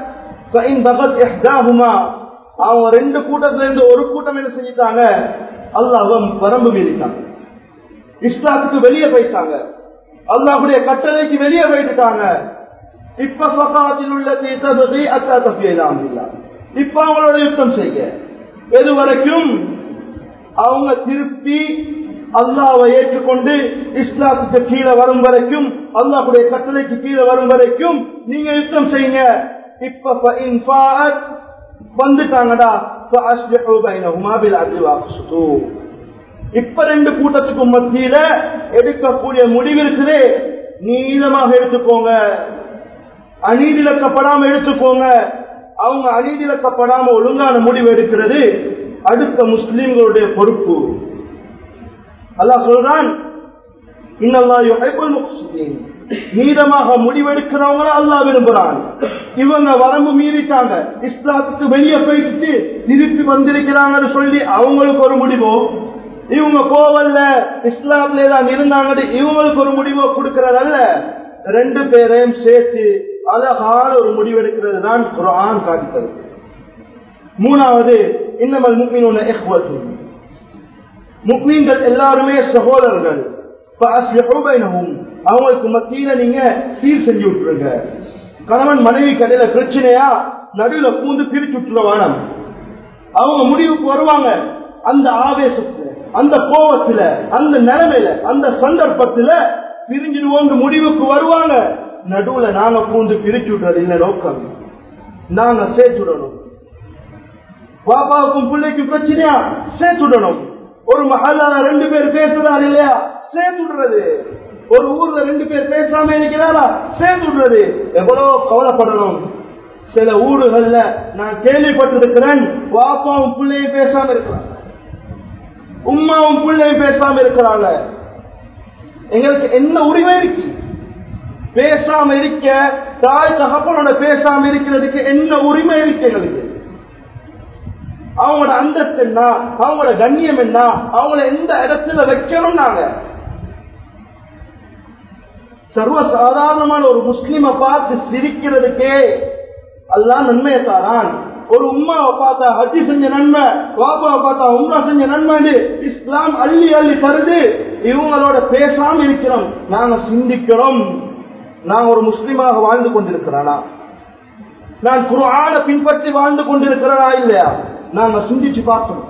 S1: அவங்க ரெண்டு கூட்டத்துல இருந்து ஒரு கூட்டம் என்ன செஞ்சிட்டாங்க அல்லாஹம் வரம்பு மீறிட்டாங்க இஸ்லாத்துக்கு வெளியே போயிட்டாங்க அல்லாஹுடைய கட்டளைக்கு வெளியே போயிட்டாங்க இப்ப பக்காத்தில் உள்ள தீசபதி அத்தா தப்பியலாம் இப்ப அவங்களோட யுத்தம் செய்ய எது வரைக்கும் அவங்க திருப்பி அல்லாவை ஏற்றுக்கொண்டு இஸ்லாத்துக்கு கீழே வரும் வரைக்கும் அல்லாஹுடைய கட்டளைக்கு கீழே வரும் வரைக்கும் நீங்க யுத்தம் செய்யுங்க இப்ப வந்துட்டாங்கடா இப்ப ரெண்டு கூட்டத்துக்கும் மத்தியில எடுக்கக்கூடிய முடிவு இருக்குது நீளமாக எடுத்துக்கோங்க அநீதிலக்கப்படாம எடுத்துக்கோங்க அவங்க அநீதிலக்கப்படாம ஒழுங்கான முடிவு எடுக்கிறது அடுத்த முஸ்லிம்களுடைய பொறுப்பு அல்லாஹ் சொல்றான் நீதமாக முடிவெடுக்கிறவங்கள அல்லாஹ் விரும்புறான் இவங்க வரம்பு மீறிட்டாங்க இஸ்லாத்துக்கு வெளியே போயிட்டு திருப்பி வந்திருக்கிறாங்கன்னு சொல்லி அவங்களுக்கு ஒரு முடிவோ இவங்க கோவல்ல இஸ்லாத்துல தான் இருந்தாங்க இவங்களுக்கு ஒரு முடிவோ கொடுக்கறதல்ல ரெண்டு பேரையும் சேர்த்து அழகான ஒரு முடிவெடுக்கிறது தான் குரான் காட்டுகிறது மூணாவது இன்னமல் முக்மீன் இஹ்வத்து முக்மீன்கள் எல்லாருமே சகோதரர்கள் அவங்களுக்கு மத்தியில நீங்க சீர் செஞ்சு விட்டுருங்க கணவன் மனைவி கடையில பிரச்சனையா நடுவுல பூந்து பிரிச்சு விட்டுருவானம் அவங்க முடிவுக்கு வருவாங்க அந்த ஆவேசத்துல அந்த கோபத்துல அந்த நிலைமையில அந்த சந்தர்ப்பத்துல பிரிஞ்சிடுவோம் முடிவுக்கு வருவாங்க நடுவுல நாங்க பூந்து பிரிச்சு விடுறது இல்ல நோக்கம் நாங்க சேர்த்துடணும் பாப்பாவுக்கும் பிள்ளைக்கும் பிரச்சனையா சேர்த்துடணும் ஒரு மஹாலால ரெண்டு பேர் பேசுறாரு இல்லையா சேர்த்துடுறது ஒரு ஊர்ல ரெண்டு பேர் பேசாம இருக்கிறாரா சேர்த்துடுறது எவ்வளவு கவலைப்படணும் சில ஊர்கள்ல நான் கேள்விப்பட்டிருக்கிறேன் பாப்பாவும் பிள்ளையும் பேசாம இருக்கிறாங்க உமாவும் பிள்ளையும் பேசாம இருக்கிறாங்க எங்களுக்கு என்ன உரிமை இருக்கு பேசாம இருக்க தாய் தகப்பனோட பேசாம இருக்கிறதுக்கு என்ன உரிமை இருக்கு எங்களுக்கு அவங்களோட அந்தஸ்து என்ன அவங்களோட கண்ணியம் என்ன அவங்கள எந்த இடத்துல வைக்கணும் நாங்க சர்வ சாதாரணமான ஒரு முஸ்லிம பார்த்து சிரிக்கிறதுக்கே அல்லாஹ் நன்மையை தாரான் ஒரு உம்மாவை பார்த்தா ஹஜ்ஜி செஞ்ச நன்மை பாப்பாவை பார்த்தா உம்மா செஞ்ச நன்மை இஸ்லாம் அள்ளி அள்ளி தருது இவங்களோட பேசாம இருக்கிறோம் நாங்க சிந்திக்கிறோம் நான் ஒரு முஸ்லிமாக வாழ்ந்து கொண்டிருக்கிறானா நான் குருஆன பின்பற்றி வாழ்ந்து கொண்டிருக்கிறனா இல்லையா நாங்க சிந்திச்சு பார்க்கணும்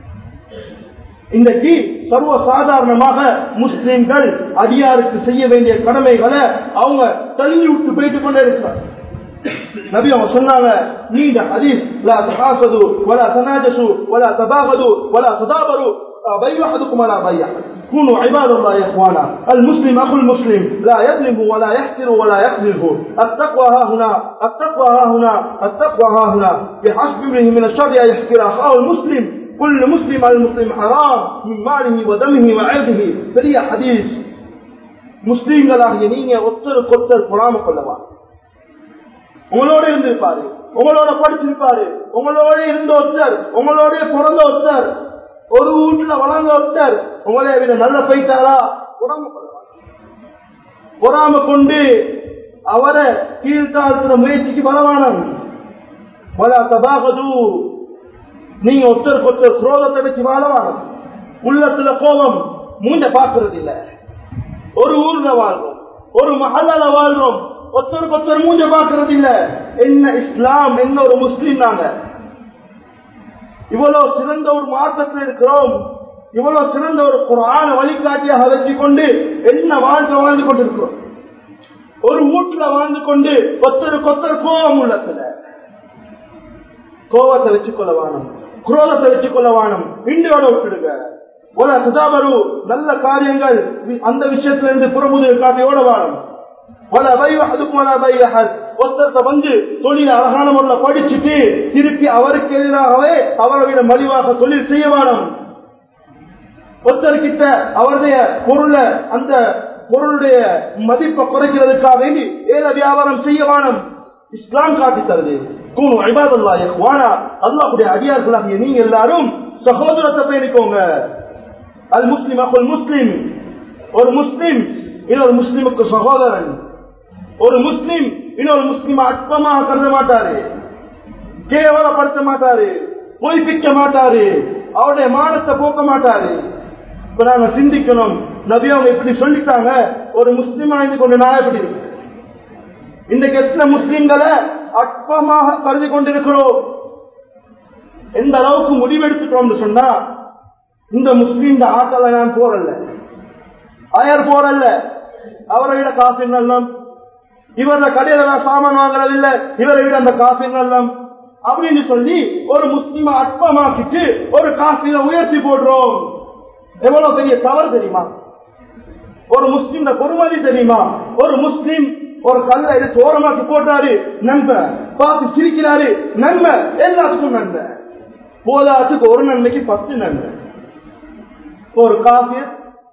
S1: இன்றைக்கு சர்வ சாதாரணமாக முஸ்லிம்கள் அடியாருக்கு செய்ய வேண்டிய கடமைகளை அவங்க தள்ளி விட்டு போயிட்டு கொண்டே இருக்கிறார் நபி அவங்க சொன்னாங்க நீண்ட ஹதீஸ் லா தஹாசது வலா தனாஜசு வலா தபாகது வலா ததாபரு بيع أحدكم ولا بيع كونوا عباد الله يا إخوانا المسلم أخو المسلم لا يظلم ولا يحسر ولا يخذله التقوى ها هنا التقوى ها هنا التقوى ها هنا بحسب امره من الشر أن يحكر أخاه المسلم كل مسلم على المسلم حرام من ماله ودمه وعرضه பெரிய ஹதீஸ் முஸ்லீம்களாகிய நீங்க ஒருத்தருக்கு ஒருத்தர் பொறாம கொள்ளவா உங்களோட இருந்திருப்பாரு உங்களோட படிச்சிருப்பாரு உங்களோட இருந்த ஒருத்தர் உங்களோட பிறந்த ஒருத்தர் ஒரு வீட்டுல வளர்ந்த ஒருத்தர் உங்களே விட நல்ல போயிட்டாரா பொறாம கொள்ளவா பொறாம கொண்டு அவரை கீழ்த்தாழ்த்துற முயற்சிக்கு பலவானம் வலா தபாகது நீங்க ஒருத்தருக்கு ஒருத்தர் குரோதத்தை வச்சு வாழவானம் உள்ளத்துல கோபம் மூஞ்ச பாக்குறது இல்ல ஒரு ஊர்ல வாழ்றோம் ஒரு மஹல்லால வாழ்றோம் ஒருத்தருக்கு ஒருத்தர் மூஞ்ச பாக்குறது இல்ல என்ன இஸ்லாம் என்ன ஒரு முஸ்லீம் நாங்க இவ்வளவு சிறந்த ஒரு மாற்றத்தில் இருக்கிறோம் இவ்வளவு சிறந்த ஒரு குரான வழிகாட்டியாக வச்சு கொண்டு என்ன வாழ்க்கை வாழ்ந்து கொண்டிருக்கிறோம் ஒரு வீட்டுல வாழ்ந்து கொண்டு ஒருத்தருக்கு ஒருத்தர் கோபம் உள்ளத்துல கோபத்தை வச்சுக்கொள்ள வானம் குரோதத்தை வச்சுக்கொள்ள வானம் இண்டியோட விட்டுடுங்க ஒரு சுதாபரு நல்ல காரியங்கள் அந்த விஷயத்துல இருந்து புறமுதல் காட்டியோட வாழும் பல பைவ அதுக்கு மேல பைவஹல் ஒருத்தர்த்த வந்து தொழில அழகான முறையில் படிச்சுட்டு திருப்பி அவருக்கு எதிராகவே அவரை விட மலிவாக தொழில் செய்ய வேணும் ஒருத்தர் கிட்ட அவருடைய பொருளை அந்த பொருளுடைய மதிப்பை குறைக்கிறதுக்காக வேண்டி ஏல வியாபாரம் செய்ய வேணும் இஸ்லாம் காட்டி தருது கூணு ஐபாதல்லா வானா அல்லாஹுடைய அடியார்களாகிய நீங்க எல்லாரும் சகோதரத்தை பயணிக்கோங்க அது முஸ்லிம் அக்குல் முஸ்லிம் ஒரு முஸ்லிம் இன்னொரு முஸ்லிமுக்கு சகோதரன் ஒரு முஸ்லிம் இன்னொரு முஸ்லிம் அற்பமாக கருத மாட்டாரு கேவலப்படுத்த மாட்டாரு பொய்ப்பிக்க மாட்டாரு அவருடைய மானத்தை போக்க மாட்டாரு இப்ப நாங்க சிந்திக்கணும் நபி அவங்க இப்படி சொல்லிட்டாங்க ஒரு முஸ்லிம் இருந்து கொண்டு நான் எப்படி இருக்கேன் இன்றைக்கு எத்தனை முஸ்லிம்களை அற்பமாக கருதி கொண்டிருக்கிறோம் எந்த அளவுக்கு முடிவெடுத்துட்டோம்னு சொன்னா இந்த முஸ்லீம் ஆட்டல நான் போறல்ல அயர் போறல்ல அவரை விட காசு நல்லம் இவர கடையில நான் சாமான் வாங்குறதில்ல இவரை விட அந்த காசு நல்லம் அப்படின்னு சொல்லி ஒரு முஸ்லீம அற்பமாக்கிட்டு ஒரு காசில உயர்த்தி போடுறோம் எவ்வளவு பெரிய தவறு தெரியுமா ஒரு முஸ்லீம் பொறுமதி தெரியுமா ஒரு முஸ்லீம் ஒரு கல்ல எடுத்து ஓரமாக்கி போட்டாரு நன்மை பார்த்து சிரிக்கிறாரு நன்மை எல்லாத்துக்கும் நன்மை போதாத்துக்கு ஒரு நன்மைக்கு பத்து நன்மை ஒரு காபியர்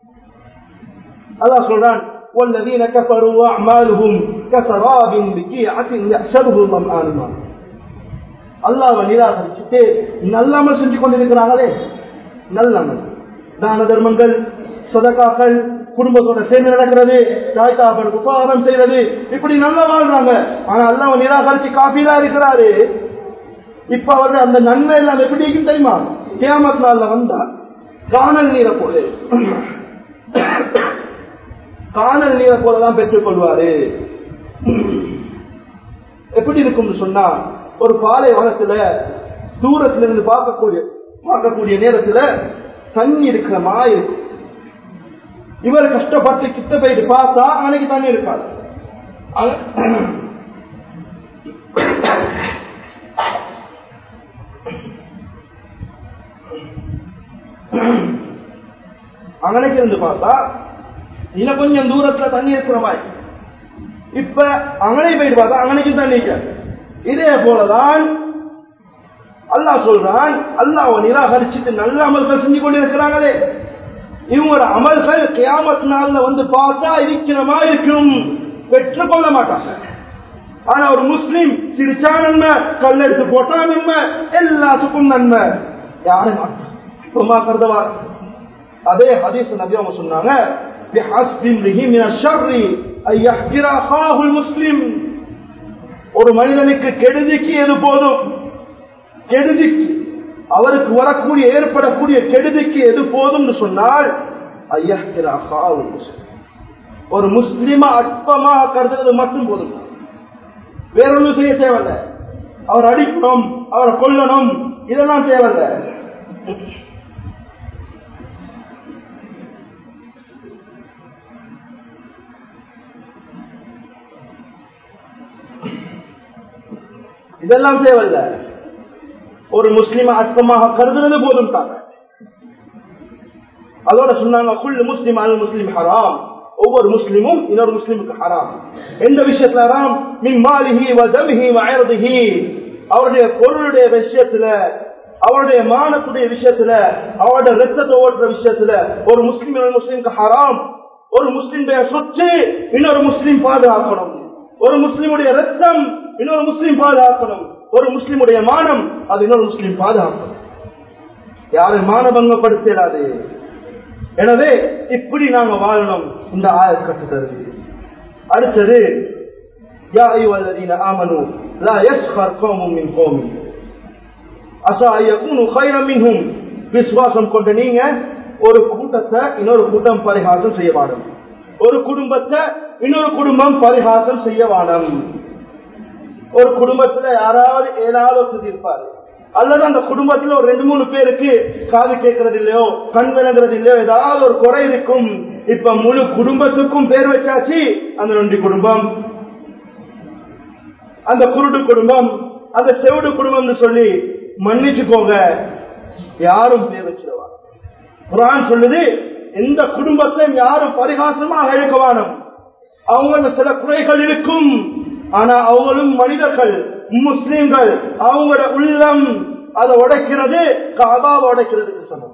S1: அதான் சொல்றான் والذين كفروا أعمالهم كسراب بكيعة يحسبه الظمآن ماء அல்லாவை நிராகரிச்சுட்டு நல்லமல் செஞ்சு கொண்டிருக்கிறாங்களே நல்லமல் தான தர்மங்கள் சதகாக்கள்
S2: குடும்பத்தோட சேர்ந்து நடக்கிறது தாய் தாப்பனுக்கு உபகாரம் செய்யறது இப்படி நல்லா வாழ்றாங்க ஆனா அல்லாஹ் நிராகரிச்சு காபீலா இருக்கிறாரு இப்ப அவருடைய அந்த நன்மை எல்லாம் எப்படி இருக்குன்னு தெரியுமா கியாமத் நாள்ல வந்தா காணல் நீரை போல காணல் நீரை போலதான் பெற்றுக் கொள்வாரு எப்படி இருக்கும்னு சொன்னா ஒரு பாலை வனத்துல தூரத்துல இருந்து பார்க்கக்கூடிய பார்க்கக்கூடிய நேரத்துல தண்ணி இருக்கிற மாதிரி இருக்கும் இவர் கஷ்டப்பட்டு கிட்ட போயிட்டு பார்த்தா அன்னைக்கு தண்ணி இருக்காது அங்க- அங்கனைக்கு இருந்து பார்த்தா இன்னும் கொஞ்சம் தூரத்துல தண்ணி இருக்கிற மாதிரி இப்ப அங்கனை போயிட்டு பார்த்தா அங்கனைக்கு தண்ணி இருக்காது. இதே போலதான் அல்லாஹ் சொல்றான் அல்லாஹ் நிராகரிச்சுட்டு நல்ல அமல்கள் செஞ்சு கொண்டிருக்கிறாங்களே இவங்களோட அமல்கள் கியாமத் நாள்ல வந்து பார்த்தா இருக்கிற மாதிரி இருக்கும் பெற்றுக்கொள்ள மாட்டாங்க ஆனா ஒரு முஸ்லீம் சிரிச்சா நன்மை கல்லெடுத்து போட்டா நன்மை எல்லாத்துக்கும் நன்மை யாரும் மாட்டான் சும்மா கருதவா அதே ஹதீஸ் நபி அவங்க சொன்னாங்க بِحَسْبِ امْرِئٍ مِنَ الشَّرِّ أَن يَحْقِرَ أَخَاهُ الْمُسْلِمَ ஒரு மனிதனுக்கு கெடுதிக்கு எது போதும் கெடுதிக்கு அவருக்கு வரக்கூடிய ஏற்படக்கூடிய கெடுதிக்கு எது போதும்னு சொன்னால் ஐயஹ்கிர அஹாஹு முஸ்லிம். ஒரு முஸ்லிம அற்பமாக கருதுறது மட்டும் போதும் வேற ஒன்றும் செய்ய தேவையில்ல அவர் அடிக்கணும் அவரை கொல்லணும் இதெல்லாம் தேவையில்ல இதெல்லாம் தேவையில்ல ஒரு முஸ்லிம அற்பமாக கருதுறது போதும் தாங்க அதோட சொன்னாங்க குல் முஸ்லிம் அல் முஸ்லிம் ஹராம் ஒவ்வொரு முஸ்லிமும் இன்னொரு முஸ்லிமுக்கு ஹராம் எந்த விஷயத்துல ஹராம் மின் மாலிஹி வ தமிஹி வ அயர்திஹி அவருடைய பொருளுடைய விஷயத்துல அவருடைய மானத்துடைய விஷயத்துல அவருடைய ரத்தத்தை ஓட்டுற விஷயத்துல ஒரு முஸ்லிம் இன்னொரு முஸ்லிமுக்கு ஹராம் ஒரு முஸ்லிமுடைய சொத்து இன்னொரு முஸ்லிம் பாதுகாக்கணும் ஒரு முஸ்லிமுடைய ரத்தம் இன்னொரு முஸ்லிம் பாதுகாக்கணும் ஒரு முஸ்லிமுடைய மானம் அது இன்னொரு முஸ்லிம் பாதுகாக்கணும் யாரை மானபங்கப்படுத்தாது எனவே இப்படி நாங்க வாழணும் இந்த ஆயத் கட்டுத்தருது அடுத்தது யா அய்யுஹல்லதீன ஆமனு லா யஸ்கர் கௌமும் மின் கௌமின் அஸா அய்யகூனு கைரம் மின்ஹும் விசுவாசம் கொண்ட நீங்க ஒரு கூட்டத்தை இன்னொரு கூட்டம் பரிகாசம் செய்ய வாடும் ஒரு குடும்பத்தை இன்னொரு குடும்பம் பரிகாசம் செய்ய வாடும் ஒரு குடும்பத்துல யாராவது ஏதாவது ஒருத்தர் இருப்பாரு அல்லது அந்த குடும்பத்துல ஒரு ரெண்டு மூணு பேருக்கு காது கேட்கறது இல்லையோ கண் விளங்குறது இல்லையோ ஏதாவது ஒரு குறை இருக்கும் இப்ப முழு குடும்பத்துக்கும் பேர் வச்சாச்சு அந்த ரெண்டு குடும்பம் அந்த குருடு குடும்பம் அந்த செவிடு குடும்பம்னு சொல்லி மன்னிச்சுக்கோங்க யாரும் பேர் வச்சிருவாங்க குரான் சொல்லுது எந்த குடும்பத்தையும் யாரும் பரிகாசமாக இழுக்கவானும் அவங்க சில குறைகள் இருக்கும் ஆனா அவங்களும் மனிதர்கள் முஸ்லிம்கள் அவங்களோட உள்ளம் அதை உடைக்கிறது காபாவை உடைக்கிறதுக்கு சமம்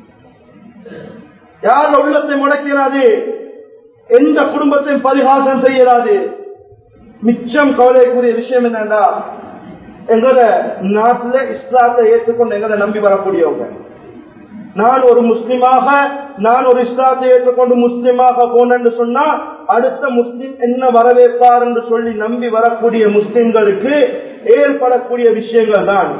S2: யார் உள்ளத்தை முடக்கிறாது எந்த குடும்பத்தையும் பரிகாசம் செய்யறாது மிச்சம் கவலைக்குரிய விஷயம் என்னன்னா எங்களோட நாட்டுல இஸ்லாத்தை ஏற்றுக்கொண்டு எங்களை நம்பி வரக்கூடியவங்க நான் ஒரு முஸ்லிமாக நான் ஒரு இஸ்லாத்தை ஏற்றுக்கொண்டு முஸ்லிமாக போனேன்னு சொன்னா அடுத்த முஸ்லிம் என்ன வரவேற்பார் என்று சொல்லி நம்பி வரக்கூடிய முஸ்லிம்களுக்கு ஏற்படக்கூடிய விஷயங்கள் தான்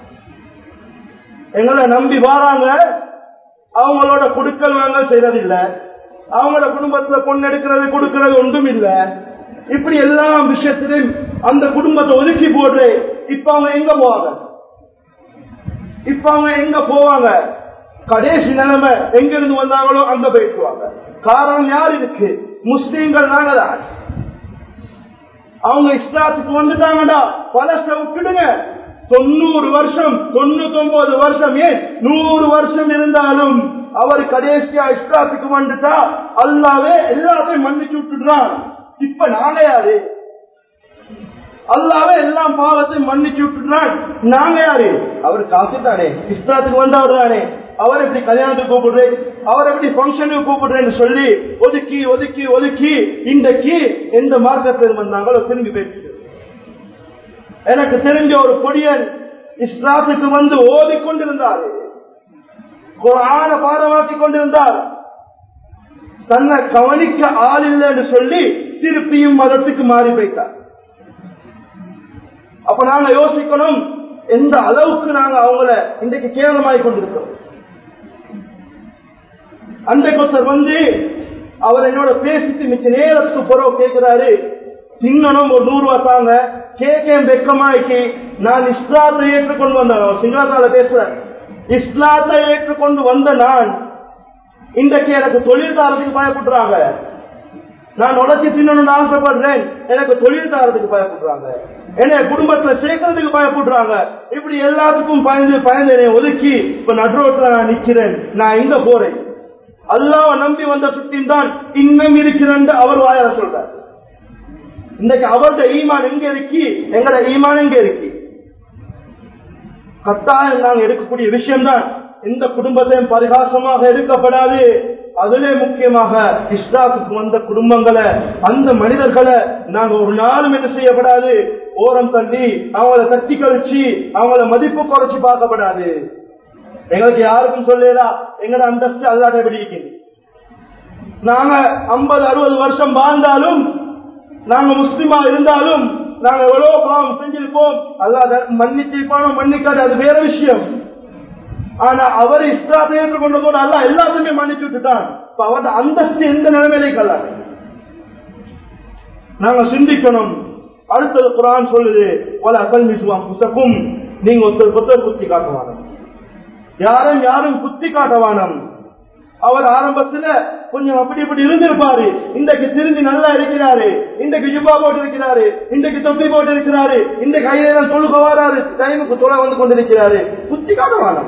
S2: எங்களை நம்பி வராங்க அவங்களோட குடுக்கல் வாங்கல் செய்யறதில்லை அவங்களோட குடும்பத்துல பொண்ணு எடுக்கிறது கொடுக்கறது ஒன்றும் இல்ல இப்படி எல்லா விஷயத்திலும் அந்த குடும்பத்தை ஒதுக்கி போடுறே இப்ப அவங்க எங்க போவாங்க இப்ப அவங்க எங்க போவாங்க கடைசி நிலைமை எங்க இருந்து வந்தாங்களோ அங்க போயிட்டுவாங்க காரணம் யார் இருக்கு முஸ்லீம்கள் நாங்க தான் அவங்க இஸ்லாத்துக்கு வந்துட்டாங்கடா பழச விட்டுடுங்க தொண்ணூறு வருஷம் தொண்ணூத்தி ஒன்பது வருஷம் ஏன் நூறு வருஷம் இருந்தாலும் அவர் கடைசியா இஸ்லாத்துக்கு வந்துட்டா அல்லாவே எல்லாத்தையும் மன்னிச்சு விட்டுடுறான் இப்ப நாங்க யாரு அல்லாவே எல்லாம் பாவத்தையும் மன்னிச்சு விட்டுறான் நாங்க யாரு அவர் காசு தானே இஸ்லாத்துக்கு வந்தவர் தானே அவர் எப்படி கல்யாணத்துக்கு கூப்பிடுறேன் அவர் எப்படி பங்கனுக்கு கூப்பிடுறேன்னு சொல்லி ஒதுக்கி ஒதுக்கி ஒதுக்கி இன்றைக்கு எந்த மார்க்கத்தில் வந்தாங்களோ திரும்பி போயிட்டு எனக்கு தெரிஞ்ச ஒரு பொடியன் இஸ்லாத்துக்கு வந்து ஓதிக்கொண்டிருந்தார் குரான பாடமாக்கி கொண்டிருந்தார் தன்னை கவனிக்க ஆள் இல்லைன்னு சொல்லி திருப்பியும் மதத்துக்கு மாறி போயிட்டார் அப்ப நாங்க யோசிக்கணும் எந்த அளவுக்கு நாங்க அவங்கள இன்றைக்கு கேவலமாய் கொண்டிருக்கிறோம் அன்றைக்கு ஒருத்தர் வந்து அவர் என்னோட பேசிட்டு மிச்ச நேரத்துக்கு பிறகு கேட்கிறாரு திங்கணும் ஒரு நூறு ரூபா தாங்க கேக்கேன் வெக்கமாய்க்கு நான் இஸ்லாத்தை ஏற்றுக்கொண்டு வந்தேன் சிங்களாத்தால பேசுறேன் இஸ்லாத்தை ஏற்றுக்கொண்டு வந்த நான் இன்றைக்கு எனக்கு தொழில் தாரத்துக்கு பயப்படுறாங்க நான் உடச்சி தின்னணும்னு ஆசைப்படுறேன் எனக்கு தொழில் தாரத்துக்கு பயப்படுறாங்க என்னை குடும்பத்துல சேர்க்கறதுக்கு பயப்படுறாங்க இப்படி எல்லாத்துக்கும் பயந்து பயந்து என்னை ஒதுக்கி இப்ப நடுரோட்ல நான் நிக்கிறேன் நான் எங்க போறேன் அல்லாஹ் நம்பி வந்த சுத்தின் தான் இன்னும் இருக்கிறேன் அவர் வாயால சொல்றார் இன்னைக்கு அவருடைய ஈமான் எங்க இருக்கு எங்கட ஈமான் எங்க இருக்கு கட்டாயம் நாங்க எடுக்கக்கூடிய விஷயம் தான் இந்த குடும்பத்தையும் பரிகாசமாக எடுக்கப்படாது அதிலே முக்கியமாக இஸ்லாத்துக்கு வந்த குடும்பங்களை அந்த மனிதர்களை நாங்க ஒரு நாளும் என்ன செய்யப்படாது ஓரம் தள்ளி அவங்கள தட்டி கழிச்சு அவங்கள மதிப்பு குறைச்சு பார்க்கப்படாது எங்களுக்கு யாருக்கும் சொல்லலாம் எங்கட அந்தஸ்து அல்லாத எப்படி நாங்க ஐம்பது அறுபது வருஷம் வாழ்ந்தாலும் நாங்க முஸ்லிமா இருந்தாலும் நாங்க எவ்வளவு பாவம் செஞ்சிருப்போம் அல்லாத மன்னிச்சிருப்பானோ மன்னிக்காது அது வேற விஷயம் ஆனா அவர் இஸ்லாத்தை ஏற்றுக்கொண்டதோடு அல்ல எல்லாத்தையுமே மன்னிச்சு விட்டுட்டான் இப்ப அவரோட அந்தஸ்து எந்த நிலைமையிலே கல்லாது நாங்க சிந்திக்கணும் அடுத்தது குரான் சொல்லுது பல அகல்மிசுவாம் புசக்கும் நீங்க ஒருத்தர் ஒருத்தர் குத்தி காட்டுவானம் யாரும் யாரும் குத்தி காட்டவானம் அவர் ஆரம்பத்துல கொஞ்சம் அப்படி இப்படி இருந்திருப்பாரு இன்றைக்கு திரும்பி நல்லா இருக்கிறாரு இன்றைக்கு ஜுபா போட்டு இருக்கிறாரு இன்றைக்கு தொப்பி போட்டு இருக்கிறாரு இந்த கையில தொழுக வராரு டைமுக்கு தொலை வந்து கொண்டிருக்கிறாரு குத்தி காட்டவானம்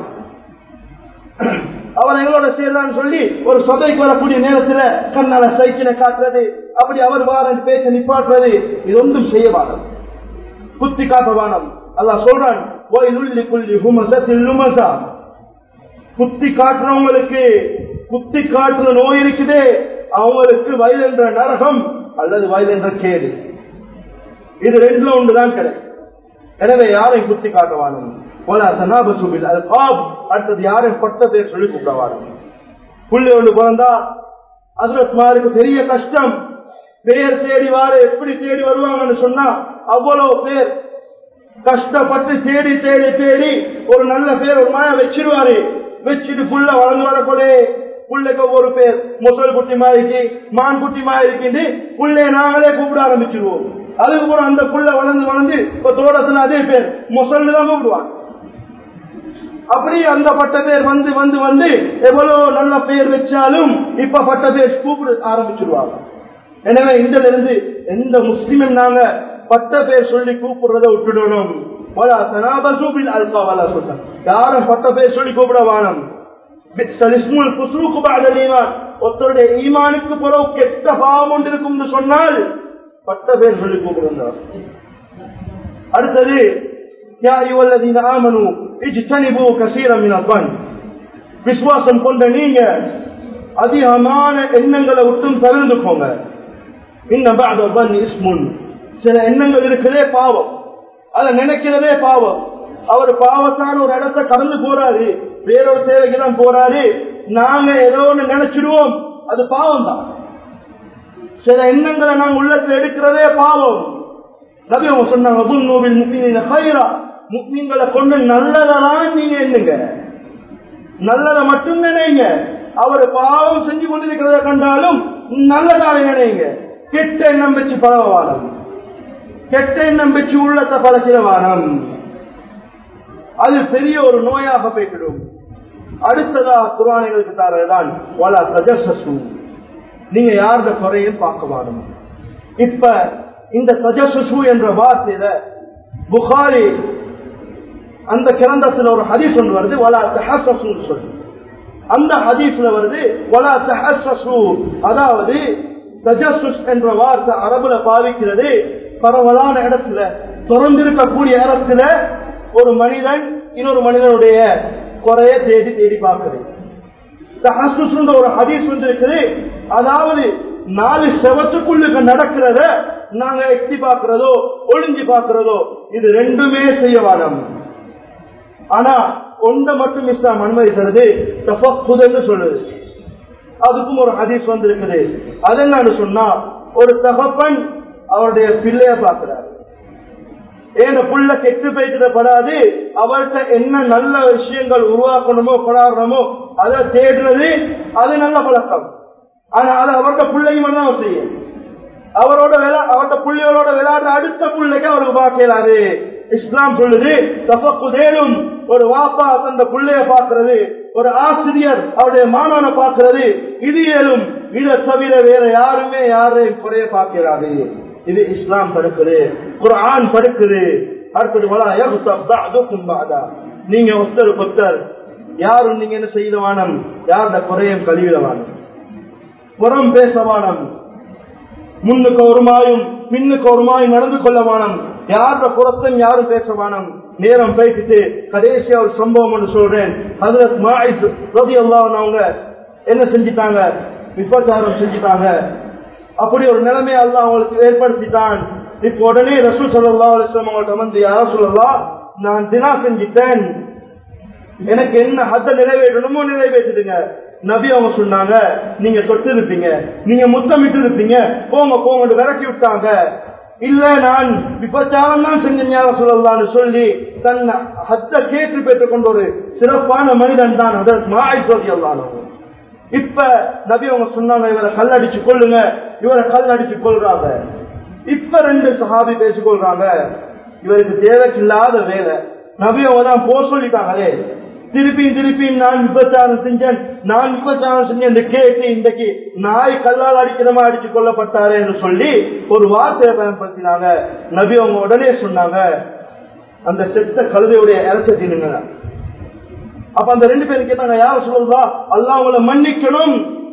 S2: அவர் எங்களோட சேரலான்னு சொல்லி ஒரு சபைக்கு வரக்கூடிய நேரத்துல கண்ணால சைக்கிளை காட்டுறது அப்படி அவர் வாரன் பேச நிப்பாட்டுறது இது ஒன்றும் செய்யவானம் குத்தி காட்டவானம் அல்லாஹ் சொல்றான் கோயிலுள்ளி குள்ளி ஹுமசத்தில் லுமசா குத்தி காட்டுறவங்களுக்கு குத்தி காட்டுற நோய் இருக்குதே அவங்களுக்கு வயல் என்ற நரகம் அல்லது வயல் என்ற கேடு இது ரெண்டுல ஒன்றுதான் கிடைக்கும் எனவே யாரையும் குத்தி காட்டுவானும் அடுத்தது யாரையும் பட்ட பேர் சொல்லி கூப்பிடவானும் புள்ளி ஒன்று பிறந்தா அதுக்கு பெரிய கஷ்டம் பேர் தேடி வார எப்படி தேடி வருவாங்கன்னு சொன்னா அவ்வளவு பேர் கஷ்டப்பட்டு தேடி தேடி தேடி ஒரு நல்ல பேர் ஒரு மாயா வச்சிருவாரு வச்சுட்டு புள்ள வளர்ந்து வரக்கூடே புள்ளைக்கு ஒரு பேர் முசல் குட்டி மாறிக்கு மான் குட்டி மாறிக்கு புள்ளைய நாங்களே கூப்பிட ஆரம்பிச்சிருவோம் அதுக்கு கூட அந்த புள்ள வளர்ந்து வளர்ந்து இப்ப தோட்டத்துல அதே பேர் முசல் தான் கூப்பிடுவாங்க அப்படி அந்த பட்ட பேர் வந்து வந்து வந்து எவ்வளவு நல்ல பேர் வச்சாலும் இப்ப பட்ட பேர் கூப்பிட ஆரம்பிச்சிருவாங்க எனவே இதுல இருந்து எந்த முஸ்லிமும் நாங்க பட்ட பேர் சொல்லி கூப்பிடுறத விட்டுடணும் யாரும் பட்ட பேர் சொல்லி கூப்பிட வானம் ஒருத்தருடைய ஈமானுக்கு பிறகு கெட்ட பாவம் ஒன்று இருக்கும் சொன்னால் பட்ட பேர் சொல்லி கூப்பிடுறார் அடுத்தது விசுவாசம் கொண்ட நீங்க அதிகமான எண்ணங்களை விட்டும் தவிர்த்துக்கோங்க இன்னும் சில எண்ணங்கள் இருக்கிறதே பாவம் அதை நினைக்கிறதே பாவம் அவர் பாவத்தான ஒரு இடத்த கடந்து போறாரு வேறொரு தேவைக்கு தான் போறாரு நாங்க ஏதோ ஒன்று நினைச்சிடுவோம் அது பாவம் தான் சில எண்ணங்களை நாங்க உள்ளத்துல எடுக்கிறதே பாவம் நபி அவங்க சொன்னாங்க முக்மீன்களை கொண்டு நல்லதான் நீங்க எண்ணுங்க நல்லதை மட்டும் நினைங்க அவர் பாவம் செஞ்சு கொண்டிருக்கிறத கண்டாலும் நல்லதாக நினைங்க கெட்ட எண்ணம் வச்சு பழவானம் கெட்ட எண்ணம் வச்சு உள்ளத்தை பழக்கிற வானம் அது பெரிய ஒரு நோயாக போய்விடும் அடுத்ததா குரானிகளுக்கு தாரதான் வலா தஜசு நீங்க யாருடைய குறையும் பார்க்க வாடும் இப்ப இந்த தஜசு என்ற வார்த்தையில புகாரி அந்த கிரந்தத்தில் ஒரு ஹதீஸ் ஒன்று வருது வலா தஹசு சொல்லு அந்த ஹதீஸ்ல வருது வலா தஹசு அதாவது தஜசுஸ் என்ற வார்த்தை அரபுல பாவிக்கிறது பரவலான இடத்துல திறந்திருக்கக்கூடிய இடத்துல ஒரு மனிதன் இன்னொரு மனிதனுடைய குறைய தேடி தேடி பார்க்கிறது தஹசுஸ் ஒரு ஹதீஸ் வந்து இருக்குது அதாவது நாலு செவத்துக்குள்ளுக்கு நடக்கிறத நாங்க எட்டி பார்க்கிறதோ ஒளிஞ்சு பார்க்கிறதோ இது ரெண்டுமே செய்ய வாடம் ஆனா ஒன்றை மட்டும் இஸ்லாம் அனுமதிக்கிறது தஃபக்குதுன்னு சொல்லுது அதுக்கும் ஒரு ஹதீஸ் வந்திருக்குது அது என்னன்னு சொன்னா ஒரு தகப்பன் அவருடைய பிள்ளைய பார்க்கிறார் ஏன் புள்ள கெட்டு போயிட்டுப்படாது அவர்கிட்ட என்ன நல்ல விஷயங்கள் உருவாக்கணுமோ கொண்டாடணுமோ அதை தேடுறது அது நல்ல பழக்கம் ஆனா அது அவர்கிட்ட பிள்ளைங்க தான் அவர் செய்யும் அவரோட விளா அவர்கிட்ட புள்ளியோட விளையாடுற அடுத்த பிள்ளைக்கு அவருக்கு பார்க்கலாது இஸ்லாம் சொல்லுது தப்பக்குதேனும் ஒரு வாப்பா தந்த பிள்ளைய பார்க்கிறது ஒரு ஆசிரியர் அவருடைய மாணவனை பார்க்கிறது இது ஏழும் இதை தவிர வேற யாருமே யாரையும் குறைய பார்க்கிறாது இது இஸ்லாம் தடுக்குது குர்ஆன் தடுக்குது அடுத்தது வலா யகுத்தப் பஅதுக்கும் பஅதா நீங்க ஒருத்தருக்கு ஒருத்தர் யாரும் நீங்க என்ன செய்தவானம் யாருடைய குறையும் கழுவிடவானம் புறம் பேசவானம் முன்னுக்கு ஒரு மாயும் பின்னுக்கு ஒரு மாயும் நடந்து கொள்ளவானம் யாரோட புறத்தையும் யாரும் பேசவானம் நேரம் பேசிட்டு கடைசியா ஒரு சம்பவம் ஒன்று சொல்றேன் அதுல மாயிஸ் ரதி அவங்க என்ன செஞ்சிட்டாங்க விபச்சாரம் செஞ்சிட்டாங்க அப்படி ஒரு நிலைமையை அல்ல அவங்களுக்கு ஏற்படுத்திட்டான் இப்ப உடனே ரசூல் சல்லா அலிஸ்லாம் அவங்கள்ட்ட வந்து யாரா சொல்லலாம் நான் தினா செஞ்சிட்டேன் எனக்கு என்ன ஹத்த நிறைவேற்றணுமோ நிறைவேற்றிடுங்க நபி அவங்க சொன்னாங்க நீங்க தொட்டு இருப்பீங்க நீங்க முத்தமிட்டு இருப்பீங்க போங்க போங்க விரட்டி விட்டாங்க இல்ல நான் விபச்சாரம் தான் செஞ்சேன் யார சொல்லலாம்னு சொல்லி தன் ஹத்த கேட்டு பெற்றுக் கொண்ட ஒரு சிறப்பான மனிதன் தான் அதற்கு மாய் சொல்லி அல்லானவங்க இப்ப நபி அவங்க சொன்னாங்க இவரை கல் அடிச்சு கொள்ளுங்க இவரை கல் அடிச்சு கொள்றாங்க இப்ப ரெண்டு சஹாபி பேசிக் கொள்றாங்க இவருக்கு தேவைக்கில்லாத வேலை நபி அவங்க தான் போ சொல்லிட்டாங்களே திருப்பியும் திருப்பியும் நான் விபச்சாரம் செஞ்சேன் நான் விபச்சாரம் செஞ்சேன் இந்த கேட்டு இன்றைக்கு நாய் கல்லால் அடிக்கிறமா அடிச்சு கொல்லப்பட்டாரு என்று சொல்லி ஒரு வார்த்தையை பயன்படுத்தினாங்க நபி அவங்க உடனே சொன்னாங்க அந்த செத்த கழுதையுடைய இறச்ச தின்னுங்க அப்ப அந்த ரெண்டு பேரும் கேட்டாங்க யார சொல்லுதா அல்லா உங்களை மன்னிக்கணும்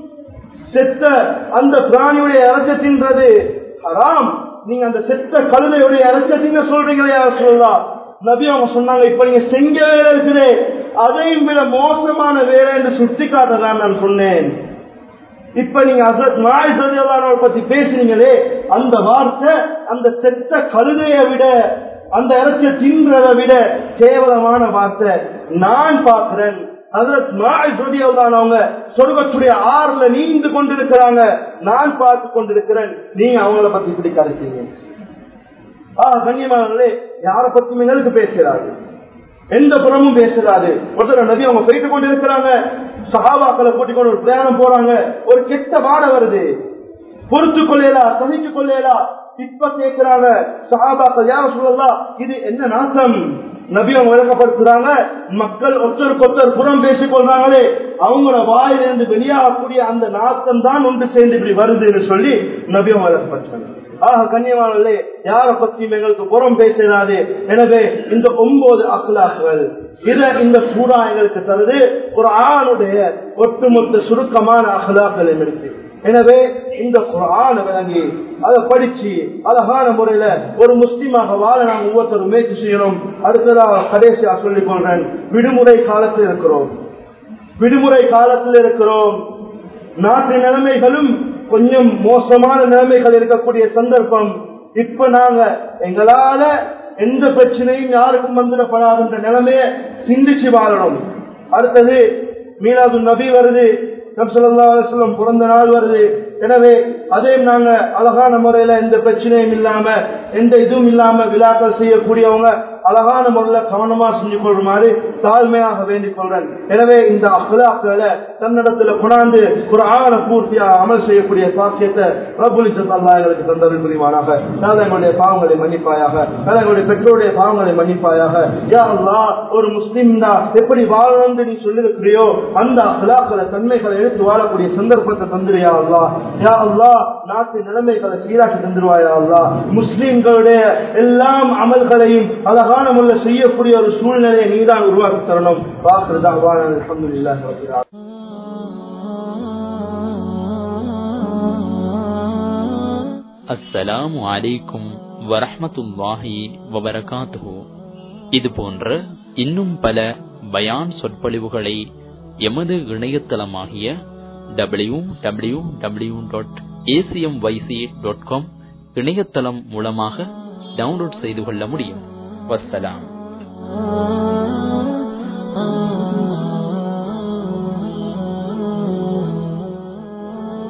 S2: செத்த அந்த பிராணியுடைய இறச்ச தின்றது ஹராம் நீங்க அந்த செத்த கழுதையுடைய இறச்ச தின்ன சொல்றீங்களே யார சொல்லலாம் நபி அவங்க சொன்னாங்க இப்ப நீங்க செஞ்ச வேலை இருக்குது அதையும் விட மோசமான வேலை என்று சுட்டி காட்டதான் நான் சொன்னேன் இப்ப நீங்க அசத் நாய் சதியல்லானவரை பத்தி பேசுனீங்களே அந்த வார்த்தை அந்த செத்த கழுதையை விட அந்த இறைச்சிய தின்றதை விட கேவலமான வார்த்தை நான் பார்க்கிறேன் அதற்கு நாய் சொதியல்தான் அவங்க சொர்க்கத்துடைய ஆறுல நீந்து கொண்டிருக்கிறாங்க நான் பார்த்து கொண்டிருக்கிறேன் நீங்க அவங்கள பத்தி இப்படி கருத்தீங்க ஆஹ் கண்ணியமானே யார பத்தி எங்களுக்கு பேசுறாரு எந்த புறமும் பேசுறாரு ஒருத்தர் நபி அவங்க போயிட்டு கொண்டு இருக்கிறாங்க சகாபாக்களை கூட்டிக் கொண்டு ஒரு பிரயாணம் போறாங்க ஒரு கெட்ட வாட வருது பொறுத்து கொள்ளலா சகிச்சு கொள்ளலா இப்ப கேட்கிறாங்க சகாபாக்கள் யார சொல்லலாம் இது என்ன நாசம் நபி அவங்க விளக்கப்படுத்துறாங்க மக்கள் ஒருத்தருக்கு ஒருத்தர் புறம் பேசிக் கொள்றாங்களே அவங்களோட வாயிலிருந்து வெளியாகக்கூடிய அந்த நாசம் தான் ஒன்று சேர்ந்து இப்படி வருதுன்னு சொல்லி நபி அவங்க விளக்கப்படுத்துறாங்க ஆக கண்ணியமானே யார பத்தியும் எங்களுக்கு புறம் பேசிடாது எனவே இந்த ஒன்பது அக்லாக்குகள் இத இந்த சூடா எங்களுக்கு தருது ஒரு ஆணுடைய ஒட்டுமொத்த சுருக்கமான அகலாக்கள் இருக்கு எனவே இந்த குரான விளங்கி அதை படிச்சு அழகான முறையில ஒரு முஸ்லீமாக வாழ நாம் ஒவ்வொருத்தரும் முயற்சி செய்யணும் அடுத்ததாக கடைசியா சொல்லிக் கொள்றேன் விடுமுறை காலத்தில் இருக்கிறோம் விடுமுறை காலத்தில் இருக்கிறோம் நாட்டு நிலைமைகளும் கொஞ்சம் மோசமான நிலைமைகள் இருக்கக்கூடிய சந்தர்ப்பம் இப்ப நாங்க எங்களால எந்த பிரச்சனையும் யாருக்கும் வந்துடப்படாதுன்ற நிலைமைய சிந்திச்சு வாழணும் அடுத்தது மீனாது நபி வருது நப்சல்லாம் பிறந்த நாள் வருது எனவே அதையும் நாங்க அழகான முறையில எந்த பிரச்சனையும் இல்லாம எந்த இதுவும் இல்லாம விழாக்கள் செய்யக்கூடியவங்க அழகான முறையில கவனமா செஞ்சு கொள்ளுமாறு தாழ்மையாக வேண்டிக் கொள்றேன் எனவே இந்த அகலாக்களை தன்னிடத்துல கொண்டாந்து ஒரு ஆவண பூர்த்தியா அமல் செய்யக்கூடிய சாக்கியத்தை பிரபுலிசத் அல்லா எங்களுக்கு தந்தரும் புரிவானாக நான் எங்களுடைய பாவங்களை மன்னிப்பாயாக நான் எங்களுடைய பெற்றோருடைய பாவங்களை மன்னிப்பாயாக யா அல்லா ஒரு முஸ்லீம் தான் எப்படி வாழணும்னு நீ சொல்லிருக்கிறியோ அந்த அகலாக்களை தன்மைகளை எடுத்து வாழக்கூடிய சந்தர்ப்பத்தை தந்துருயா அல்லா யா அல்லா நாட்டு நிலைமைகளை சீராக்கி தந்துருவாயா அல்லா முஸ்லிம்களுடைய எல்லாம் அமல்களையும் அழகான முறையில் செய்யக்கூடிய ஒரு சூழ்நிலையை நீதான் உருவாக்கி தரணும் வாக்குறதா வாழ அலமதுல்லா
S3: அஸ்ஸலாமு அலைக்கும் வரஹ்மத்துல்லாஹி வபரகாத்துஹு இது போன்ற இன்னும் பல பயான் சொற்பொழிவுகளை எமது இணையதளமாகிய W W W dot ACM YC dot com இணையதளம் மூலமாக டவுன்லோட் செய்து கொள்ள முடியும் வசலாம்